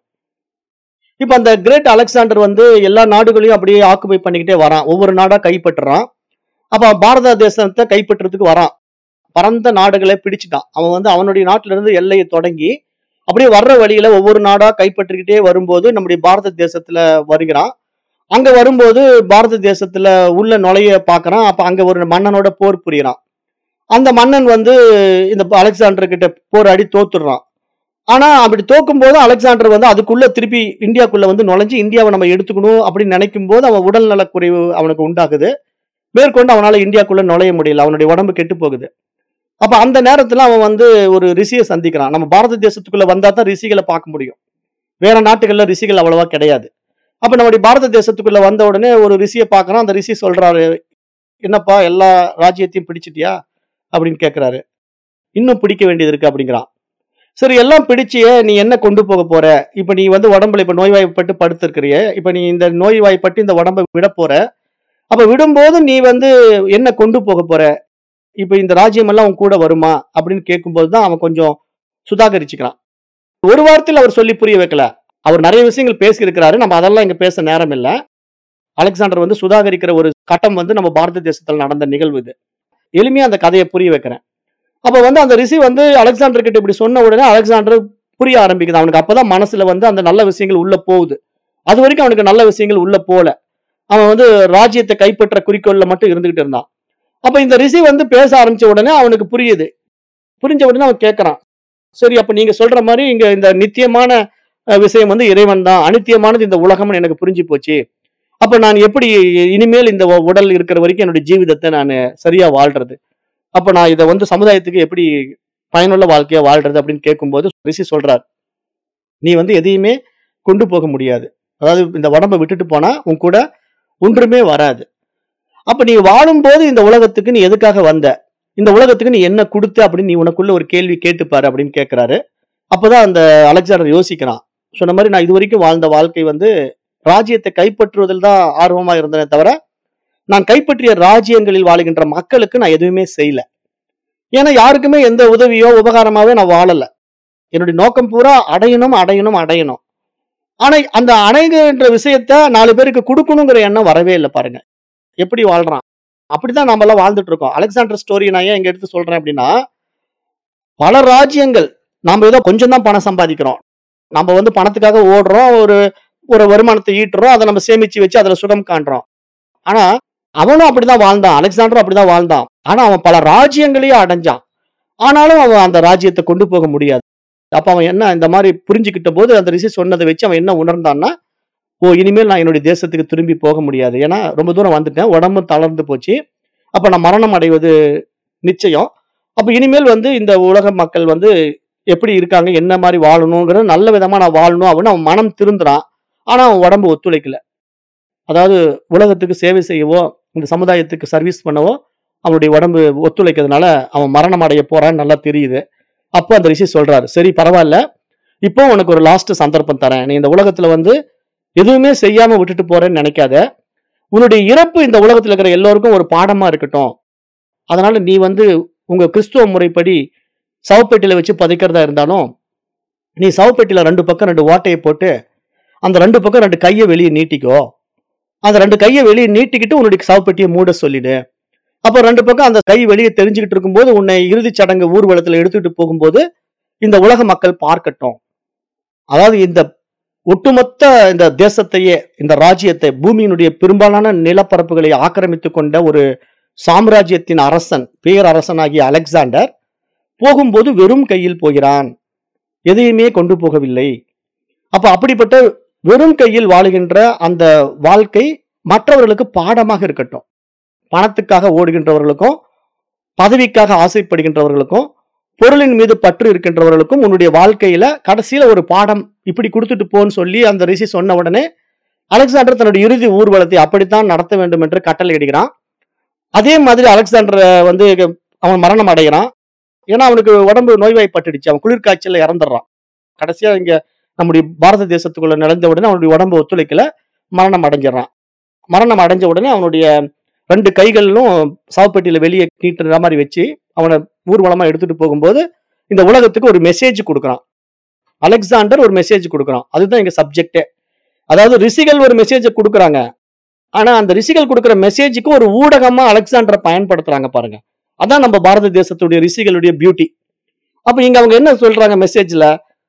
இப்ப அந்த கிரேட் அலெக்சாண்டர் வந்து எல்லா நாடுகளையும் அப்படியே ஆக்குபை பண்ணிக்கிட்டே வரான் ஒவ்வொரு நாடா கைப்பற்றுறான் அப்ப அவன் பாரத தேசத்தை கைப்பற்றுறதுக்கு வரான் பரந்த நாடுகளை பிடிச்சிட்டான் அவன் வந்து அவனுடைய நாட்டில இருந்து எல்லையை தொடங்கி அப்படியே வர்ற வழியில ஒவ்வொரு நாடா கைப்பற்றிக்கிட்டே வரும்போது நம்முடைய பாரத தேசத்துல வருகிறான் அங்க வரும்போது பாரத தேசத்துல உள்ள நுழைய பாக்குறான் அப்ப அங்க ஒரு மன்னனோட போர் புரியறான் அந்த மன்னன் வந்து இந்த அலெக்சாண்டர் கிட்ட போராடி தோத்துடுறான் ஆனா அப்படி தோக்கும் போது அலெக்சாண்டர் வந்து அதுக்குள்ள திருப்பி இந்தியாக்குள்ள வந்து நுழைஞ்சு இந்தியாவை நம்ம எடுத்துக்கணும் அப்படின்னு நினைக்கும் போது அவன் உடல் நலக்குறைவு அவனுக்கு உண்டாகுது மேற்கொண்டு அவனால இந்தியாக்குள்ள நுழைய முடியல அவனுடைய உடம்பு கெட்டு போகுது அப்ப அந்த நேரத்துல அவன் வந்து ஒரு ரிஷியை சந்திக்கிறான் நம்ம பாரத தேசத்துக்குள்ள வந்தா தான் ரிஷிகளை பார்க்க முடியும் வேற நாட்டுகள்ல ரிஷிகள் அவ்வளவா கிடையாது அப்ப நம்முடைய பாரத தேசத்துக்குள்ள வந்த உடனே ஒரு ரிஷியை பார்க்கறான் அந்த ரிஷி சொல்றாரு என்னப்பா எல்லா ராஜ்யத்தையும் பிடிச்சிட்டியா அப்படின்னு கேக்குறாரு இன்னும் பிடிக்க வேண்டியது இருக்கு அப்படிங்கிறான் சரி எல்லாம் பிடிச்சியே நீ என்ன கொண்டு போக போற இப்ப நீ வந்து உடம்புல இப்ப நோய்வாய்ப்பட்டு படுத்திருக்கிறிய இப்ப நீ இந்த நோய்வாய்ப்பட்டு இந்த உடம்பை விட போற அப்ப விடும்போது நீ வந்து என்ன கொண்டு போக போற இப்ப இந்த ராஜ்யம் எல்லாம் உன் கூட வருமா அப்படின்னு கேட்கும்போது தான் அவன் கொஞ்சம் சுதாகரிச்சுக்கிறான் ஒரு வாரத்தில் அவர் சொல்லி புரிய வைக்கல அவர் நிறைய விஷயங்கள் பேசியிருக்கிறாரு நம்ம அதெல்லாம் இங்க பேச நேரம் இல்ல அலெக்சாண்டர் வந்து சுதாகரிக்கிற ஒரு கட்டம் வந்து நம்ம பாரத தேசத்தில் நடந்த நிகழ்வு இது எளிமையா அந்த கதையை புரிய வைக்கிறேன் அப்ப வந்து அந்த ரிஷி வந்து அலெக்சாண்டர் கிட்ட இப்படி சொன்ன உடனே அலெக்சாண்டர் புரிய ஆரம்பிக்குது அவனுக்கு அப்பதான் மனசுல வந்து அந்த நல்ல விஷயங்கள் உள்ள போகுது அது வரைக்கும் அவனுக்கு நல்ல விஷயங்கள் உள்ள போல அவன் வந்து ராஜ்யத்தை கைப்பற்ற குறிக்கோள்ல மட்டும் இருந்துகிட்டு இருந்தான் அப்ப இந்த ரிஷி வந்து பேச ஆரம்பிச்ச உடனே அவனுக்கு புரியுது புரிஞ்ச உடனே அவன் கேட்கறான் சரி அப்ப நீங்க சொல்ற மாதிரி இங்க இந்த நித்தியமான அஹ், விஷயம் வந்து இறைவன் தான் அனித்தியமானது இந்த உலகம்னு எனக்கு புரிஞ்சு போச்சு அப்ப நான் எப்படி இனிமேல் இந்த உ- உடல் இருக்கிற வரைக்கும் என்னுடைய ஜீவிதத்தை நான் சரியா வாழ்றது அப்ப நான் இதை வந்து சமுதாயத்துக்கு எப்படி பயனுள்ள வாழ்க்கையா வாழ்றது அப்படின்னு கேட்கும்போது ரிஷி சொல்றார் நீ வந்து எதையுமே கொண்டு போக முடியாது அதாவது இந்த உடம்பை விட்டுட்டு போனா உன் கூட ஒன்றுமே வராது அப்ப நீ வாழும்போது இந்த உலகத்துக்கு நீ எதுக்காக வந்த இந்த உலகத்துக்கு நீ என்ன கொடுத்த அப்படின்னு நீ உனக்குள்ள ஒரு கேள்வி கேட்டுப்பாரு அப்படின்னு கேட்கிறாரு அப்பதான் அந்த அலெக்சாண்டர் யோசிக்கிறான் சொன்ன மாதிரி நான் இது வரைக்கும் வாழ்ந்த வாழ்க்கை வந்து ராஜ்யத்தை கைப்பற்றுவதில் தான் ஆர்வமா இருந்தனே தவிர நான் கைப்பற்றிய ராஜ்யங்களில் வாழுகின்ற மக்களுக்கு நான் எதுவுமே செய்யல ஏன்னா யாருக்குமே எந்த உதவியோ உபகாரமாவே நான் வாழல என்னுடைய நோக்கம் பூரா அடையணும் அடையணும் அடையணும் ஆனா அந்த அணைகின்ற விஷயத்த நாலு பேருக்கு கொடுக்கணுங்கிற எண்ணம் வரவே இல்லை பாருங்க எப்படி வாழ்றான் அப்படிதான் நாம எல்லாம் வாழ்ந்துட்டு இருக்கோம் அலெக்சாண்டர் ஸ்டோரி நான் ஏன் இங்க எடுத்து சொல்றேன் அப்படின்னா பல ராஜ்யங்கள் நாம ஏதோ கொஞ்சம் தான் பணம் சம்பாதிக்கிறோம் நம்ம வந்து பணத்துக்காக ஓடுறோம் ஒரு ஒரு வருமானத்தை ஈட்டுறோம் அதை நம்ம சேமிச்சு வச்சு அதுல சுகம் காண்றோம் ஆனா அவனும் அப்படிதான் வாழ்ந்தான் அலெக்சாண்டரும் அப்படிதான் வாழ்ந்தான் ஆனா அவன் பல ராஜ்யங்களையும் அடைஞ்சான் ஆனாலும் அவன் அந்த ராஜ்யத்தை கொண்டு போக முடியாது அப்ப அவன் என்ன இந்த மாதிரி புரிஞ்சுக்கிட்ட போது அந்த ரிஷி சொன்னதை வச்சு அவன் என்ன உணர்ந்தான்னா ஓ இனிமேல் நான் என்னுடைய தேசத்துக்கு திரும்பி போக முடியாது ஏன்னா ரொம்ப தூரம் வந்துட்டேன் உடம்பு தளர்ந்து போச்சு அப்ப நான் மரணம் அடைவது நிச்சயம் அப்ப இனிமேல் வந்து இந்த உலக மக்கள் வந்து எப்படி இருக்காங்க என்ன மாதிரி வாழணுங்கிற நல்ல விதமா நான் வாழணும் அப்படின்னு அவன் மனம் திருந்துறான் ஆனா அவன் உடம்பு ஒத்துழைக்கல அதாவது உலகத்துக்கு சேவை செய்யவோ இந்த சமுதாயத்துக்கு சர்வீஸ் பண்ணவோ அவனுடைய உடம்பு ஒத்துழைக்கிறதுனால அவன் மரணம் அடைய போறான்னு நல்லா தெரியுது அப்போ அந்த ரிஷி சொல்றாரு சரி பரவாயில்ல இப்போ உனக்கு ஒரு லாஸ்ட் சந்தர்ப்பம் தரேன் நீ இந்த உலகத்துல வந்து எதுவுமே செய்யாம விட்டுட்டு போறேன்னு நினைக்காத உன்னுடைய இறப்பு இந்த உலகத்துல இருக்கிற எல்லோருக்கும் ஒரு பாடமா இருக்கட்டும் அதனால நீ வந்து உங்க கிறிஸ்துவ முறைப்படி சவப்பெட்டியில வச்சு புதைக்கிறதா இருந்தாலும் நீ சவப்பெட்டியில ரெண்டு பக்கம் ரெண்டு ஓட்டையை போட்டு அந்த ரெண்டு பக்கம் ரெண்டு கையை வெளியே நீட்டிக்கோ அந்த ரெண்டு கையை வெளியே நீட்டிக்கிட்டு உன்னுடைய சவப்பெட்டியை மூட சொல்லிடு அப்போ ரெண்டு பக்கம் அந்த கை வெளியே தெரிஞ்சுக்கிட்டு இருக்கும்போது உன்னை இறுதிச் சடங்கு ஊர்வலத்துல எடுத்துட்டு போகும்போது இந்த உலக மக்கள் பார்க்கட்டும் அதாவது இந்த ஒட்டுமொத்த இந்த தேசத்தையே இந்த ராஜ்யத்தை பூமியினுடைய பெரும்பாலான நிலப்பரப்புகளை ஆக்கிரமித்து கொண்ட ஒரு சாம்ராஜ்யத்தின் அரசன் பேரரசனாகிய அலெக்சாண்டர் போகும்போது வெறும் கையில் போகிறான் எதையுமே கொண்டு போகவில்லை அப்ப அப்படிப்பட்ட வெறும் கையில் வாழுகின்ற அந்த வாழ்க்கை மற்றவர்களுக்கு பாடமாக இருக்கட்டும் பணத்துக்காக ஓடுகின்றவர்களுக்கும் பதவிக்காக ஆசைப்படுகின்றவர்களுக்கும் பொருளின் மீது பற்று இருக்கின்றவர்களுக்கும் உன்னுடைய வாழ்க்கையில கடைசியில ஒரு பாடம் இப்படி கொடுத்துட்டு போன்னு சொல்லி அந்த ரிஷி சொன்ன உடனே அலெக்சாண்டர் தன்னுடைய இறுதி ஊர்வலத்தை அப்படித்தான் நடத்த வேண்டும் என்று கட்டளை இடுகிறான் அதே மாதிரி அலெக்சாண்டர் வந்து அவன் மரணம் அடைகிறான் ஏன்னா அவனுக்கு உடம்பு நோய்வாய்ப்பட்டுடுச்சு அவன் குளிர்காய்ச்சல்ல இறந்துடுறான் கடைசியா இங்க நம்முடைய பாரத தேசத்துக்குள்ள நடந்த உடனே அவனுடைய உடம்பு ஒத்துழைக்கல மரணம் அடைஞ்சிடறான் மரணம் அடைஞ்ச உடனே அவனுடைய ரெண்டு கைகளிலும் சாவுப்பெட்டியில வெளியே நீட்டுற மாதிரி வச்சு அவனை ஊர்வலமா எடுத்துட்டு போகும்போது இந்த உலகத்துக்கு ஒரு மெசேஜ் கொடுக்குறான் அலெக்சாண்டர் ஒரு மெசேஜ் கொடுக்குறான் அதுதான் இங்க சப்ஜெக்டே அதாவது ரிஷிகள் ஒரு மெசேஜை கொடுக்குறாங்க ஆனா அந்த ரிஷிகள் கொடுக்குற மெசேஜுக்கு ஒரு ஊடகமா அலெக்சாண்டரை பயன்படுத்துறாங்க பாருங்க அதான் நம்ம பாரத தேசத்துடைய ரிஷிகளுடைய பியூட்டி அப்ப இங்க அவங்க என்ன சொல்றாங்க மெசேஜ்ல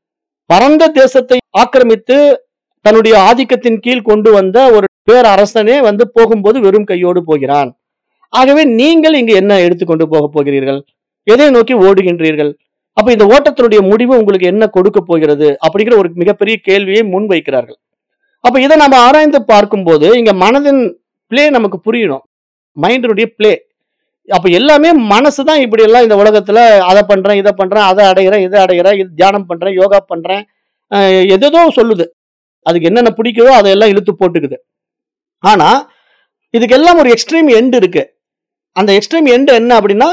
பரந்த தேசத்தை ஆக்கிரமித்து தன்னுடைய ஆதிக்கத்தின் கீழ் கொண்டு வந்த ஒரு பேரரசனே வந்து போகும்போது வெறும் கையோடு போகிறான் ஆகவே நீங்கள் இங்கு என்ன எடுத்துக்கொண்டு போக போகிறீர்கள் எதை நோக்கி ஓடுகின்றீர்கள் அப்ப இந்த ஓட்டத்தினுடைய முடிவு உங்களுக்கு என்ன கொடுக்க போகிறது அப்படிங்கிற ஒரு மிகப்பெரிய கேள்வியை முன்வைக்கிறார்கள் அப்ப இதை நம்ம ஆராய்ந்து பார்க்கும்போது இங்க மனதின் பிளே நமக்கு புரியணும் மைண்டினுடைய பிளே அப்ப எல்லாமே மனசு தான் இப்படி எல்லாம் இந்த உலகத்துல அதை பண்றேன் இதை பண்றேன் அதை அடையிறேன் இதை அடையிறேன் இது தியானம் பண்றேன் யோகா பண்றேன் அஹ் எதேதோ சொல்லுது அதுக்கு என்னென்ன பிடிக்குதோ அதையெல்லாம் இழுத்து போட்டுக்குது ஆனா இதுக்கெல்லாம் ஒரு எக்ஸ்ட்ரீம் எண்ட் இருக்கு அந்த எக்ஸ்ட்ரீம் எண்ட் என்ன அப்படின்னா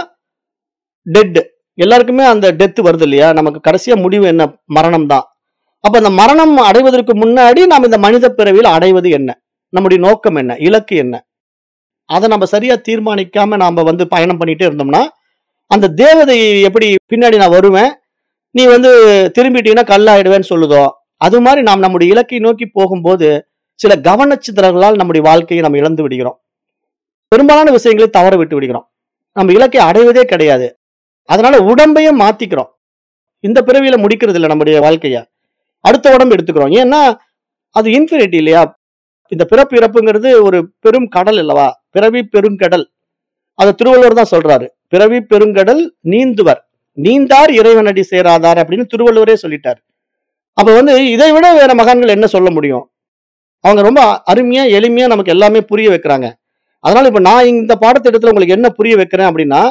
டெட் எல்லாருக்குமே அந்த டெத் வருது இல்லையா நமக்கு கடைசியா முடிவு என்ன மரணம் தான் அப்ப அந்த மரணம் அடைவதற்கு முன்னாடி நாம் இந்த மனித பிறவியில் அடைவது என்ன நம்முடைய நோக்கம் என்ன இலக்கு என்ன அதை நம்ம சரியா தீர்மானிக்காம நாம வந்து பயணம் பண்ணிட்டே இருந்தோம்னா அந்த தேவதை எப்படி பின்னாடி நான் வருவேன் நீ வந்து திரும்பிட்டீங்கன்னா கல்லாயிடுவேன்னு சொல்லுதோ அது மாதிரி நாம் நம்முடைய இலக்கை நோக்கி போகும்போது சில கவனச்சிதறல்களால் நம்முடைய வாழ்க்கையை நம்ம இழந்து விடுகிறோம் பெரும்பாலான விஷயங்களை தவற விட்டு விடுகிறோம் நம்ம இலக்கை அடைவதே கிடையாது அதனால உடம்பையும் மாத்திக்கிறோம் இந்த பிறவியில முடிக்கிறது இல்லை நம்முடைய வாழ்க்கைய அடுத்த உடம்பு எடுத்துக்கிறோம் ஏன்னா அது இன்ஃபினிட்டி இல்லையா இந்த பிறப்பு இறப்புங்கிறது ஒரு பெரும் கடல் அல்லவா பிறவி பெருங்கடல் அதை திருவள்ளுவர் தான் சொல்றாரு பிறவி பெருங்கடல் நீந்துவர் நீந்தார் இறைவனடி சேராதார் அப்படின்னு திருவள்ளுவரே சொல்லிட்டார் அப்ப வந்து இதை விட வேற மகான்கள் என்ன சொல்ல முடியும் அவங்க ரொம்ப அருமையா எளிமையா நமக்கு எல்லாமே புரிய வைக்கிறாங்க அதனால இப்ப நான் இந்த பாடத்திட்டத்துல உங்களுக்கு என்ன புரிய வைக்கிறேன் அப்படின்னா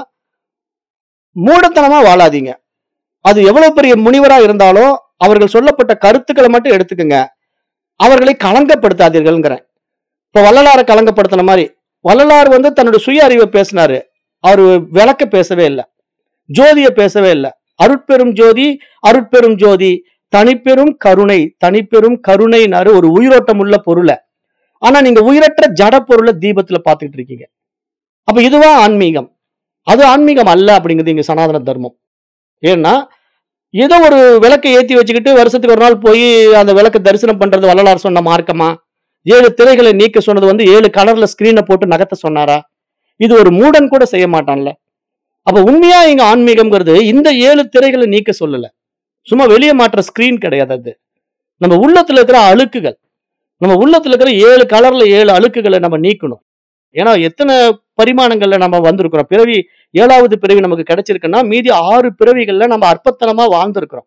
மூடத்தனமா வாழாதீங்க அது எவ்வளவு பெரிய முனிவரா இருந்தாலும் அவர்கள் சொல்லப்பட்ட கருத்துக்களை மட்டும் எடுத்துக்கங்க அவர்களை களங்கப்படுத்தாதீர்கள்ங்கிறேன் இப்ப வள்ளலாரை களங்கப்படுத்தின மாதிரி வள்ளலார் வந்து தன்னுடைய சுய அறிவை பேசினாரு அவர் விளக்க பேசவே இல்லை ஜோதியை பேசவே இல்லை அருட்பெரும் ஜோதி அருட்பெரும் ஜோதி தனிப்பெரும் கருணை தனிப்பெரும் கருணைனாரு ஒரு உயிரோட்டம் உள்ள பொருளை ஆனா நீங்க உயிரற்ற ஜட பொருளை தீபத்துல பார்த்துட்டு இருக்கீங்க அப்ப இதுவா ஆன்மீகம் அது ஆன்மீகம் அல்ல அப்படிங்கிறது இங்க சனாதன தர்மம் ஏன்னா ஏதோ ஒரு விளக்கை ஏத்தி வச்சுக்கிட்டு வருஷத்துக்கு ஒரு நாள் போய் அந்த விளக்க தரிசனம் பண்றது வள்ளலார் சொன்ன மார்க்கமா ஏழு திரைகளை நீக்க சொன்னது வந்து ஏழு கலர்ல ஸ்கிரீனை போட்டு நகர்த்த சொன்னாரா இது ஒரு மூடன் கூட செய்ய மாட்டான்ல அப்ப உண்மையா இங்க ஆன்மீகம்ங்கிறது இந்த ஏழு திரைகளை நீக்க சொல்லல சும்மா வெளியே மாற்ற ஸ்கிரீன் கிடையாது அது நம்ம உள்ளத்துல இருக்கிற அழுக்குகள் நம்ம உள்ளத்துல இருக்கிற ஏழு கலர்ல ஏழு அழுக்குகளை நம்ம நீக்கணும் ஏன்னா எத்தனை பரிமாணங்கள்ல நம்ம வந்திருக்கிறோம் பிறவி ஏழாவது பிறவி நமக்கு கிடைச்சிருக்குன்னா மீதி ஆறு பிறவிகள்ல நம்ம அற்பத்தனமா வாழ்ந்திருக்கிறோம்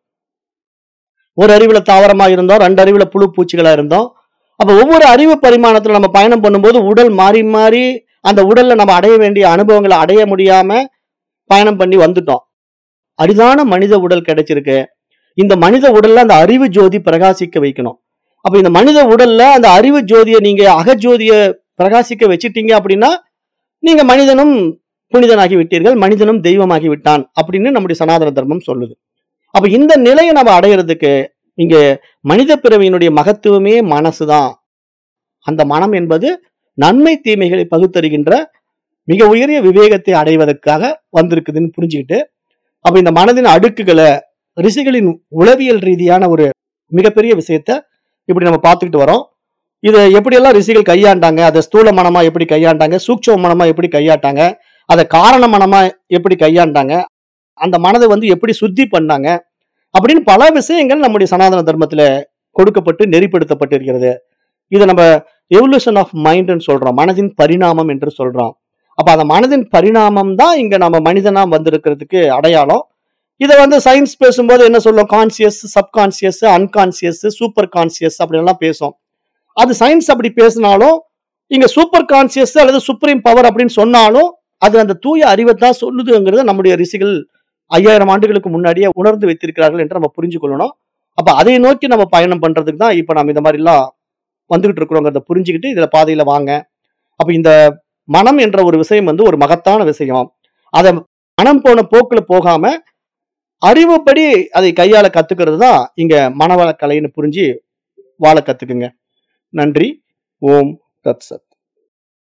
ஒரு அறிவுல தாவரமா இருந்தோம் ரெண்டு அறிவுல புழு பூச்சிகளா இருந்தோம் அப்ப ஒவ்வொரு அறிவு பரிமாணத்துல நம்ம பயணம் பண்ணும்போது உடல் மாறி மாறி அந்த உடல்ல நம்ம அடைய வேண்டிய அனுபவங்களை அடைய முடியாம பயணம் பண்ணி வந்துட்டோம் அரிதான மனித உடல் கிடைச்சிருக்கு இந்த மனித உடல்ல அந்த அறிவு ஜோதி பிரகாசிக்க வைக்கணும் அப்ப இந்த மனித உடல்ல அந்த அறிவு ஜோதியை நீங்க அகஜோதியை பிரகாசிக்க வச்சிட்டீங்க அப்படின்னா நீங்க மனிதனும் புனிதனாகி விட்டீர்கள் மனிதனும் தெய்வமாகி விட்டான் அப்படின்னு நம்முடைய சனாதன தர்மம் சொல்லுது அப்ப இந்த நிலையை நம்ம அடையிறதுக்கு இங்க மனித பிறவியினுடைய மகத்துவமே மனசுதான் அந்த மனம் என்பது நன்மை தீமைகளை பகுத்தறிகின்ற மிக உயரிய விவேகத்தை அடைவதற்காக வந்திருக்குதுன்னு புரிஞ்சுக்கிட்டு அப்ப இந்த மனதின் அடுக்குகளை ரிஷிகளின் உளவியல் ரீதியான ஒரு மிகப்பெரிய விஷயத்த இப்படி நம்ம பார்த்துக்கிட்டு வரோம் இதை எப்படியெல்லாம் ரிஷிகள் கையாண்டாங்க அதை ஸ்தூல மனமா எப்படி கையாண்டாங்க சூக்ஷ்ம மனமா எப்படி கையாட்டாங்க அதை காரண மனமா எப்படி கையாண்டாங்க அந்த மனதை வந்து எப்படி சுத்தி பண்ணாங்க அப்படின்னு பல விஷயங்கள் நம்முடைய சனாதன தர்மத்துல கொடுக்கப்பட்டு நெறிப்படுத்தப்பட்டு இருக்கிறது இதை நம்ம எவல்யூஷன் ஆஃப் மைண்ட்னு சொல்றோம் மனதின் பரிணாமம் என்று சொல்றோம் அப்ப அந்த மனதின் பரிணாமம் தான் இங்க நம்ம மனிதனா வந்திருக்கிறதுக்கு அடையாளம் இதை வந்து சயின்ஸ் பேசும்போது என்ன சொல்லும் conscious subconscious unconscious super conscious அப்படின்லாம் பேசும் அது சயின்ஸ் அப்படி பேசினாலும் இங்க சூப்பர் கான்சியஸ் அல்லது சுப்ரீம் பவர் அப்படின்னு சொன்னாலும் அது அந்த தூய அறிவை தான் சொல்லுதுங்கிறத நம்முடைய ரிஷிகள் ஐயாயிரம் ஆண்டுகளுக்கு முன்னாடியே உணர்ந்து வைத்திருக்கிறார்கள் என்று நம்ம புரிஞ்சு கொள்ளணும் அப்ப அதை நோக்கி நம்ம பயணம் பண்றதுக்கு தான் இப்ப நம்ம இந்த மாதிரி எல்லாம் வந்துகிட்டு இருக்கிறோங்கிறத புரிஞ்சுக்கிட்டு இதுல பாதையில வாங்க அப்ப இந்த மனம் என்ற ஒரு விஷயம் வந்து ஒரு மகத்தான விஷயம் அதை மனம் போன போக்குல போகாம அறிவுப்படி அதை கையாள கத்துக்கிறது தான் இங்க மனவள கலைன்னு புரிஞ்சு வாழ கத்துக்குங்க நன்றி ஓம் தத் சத்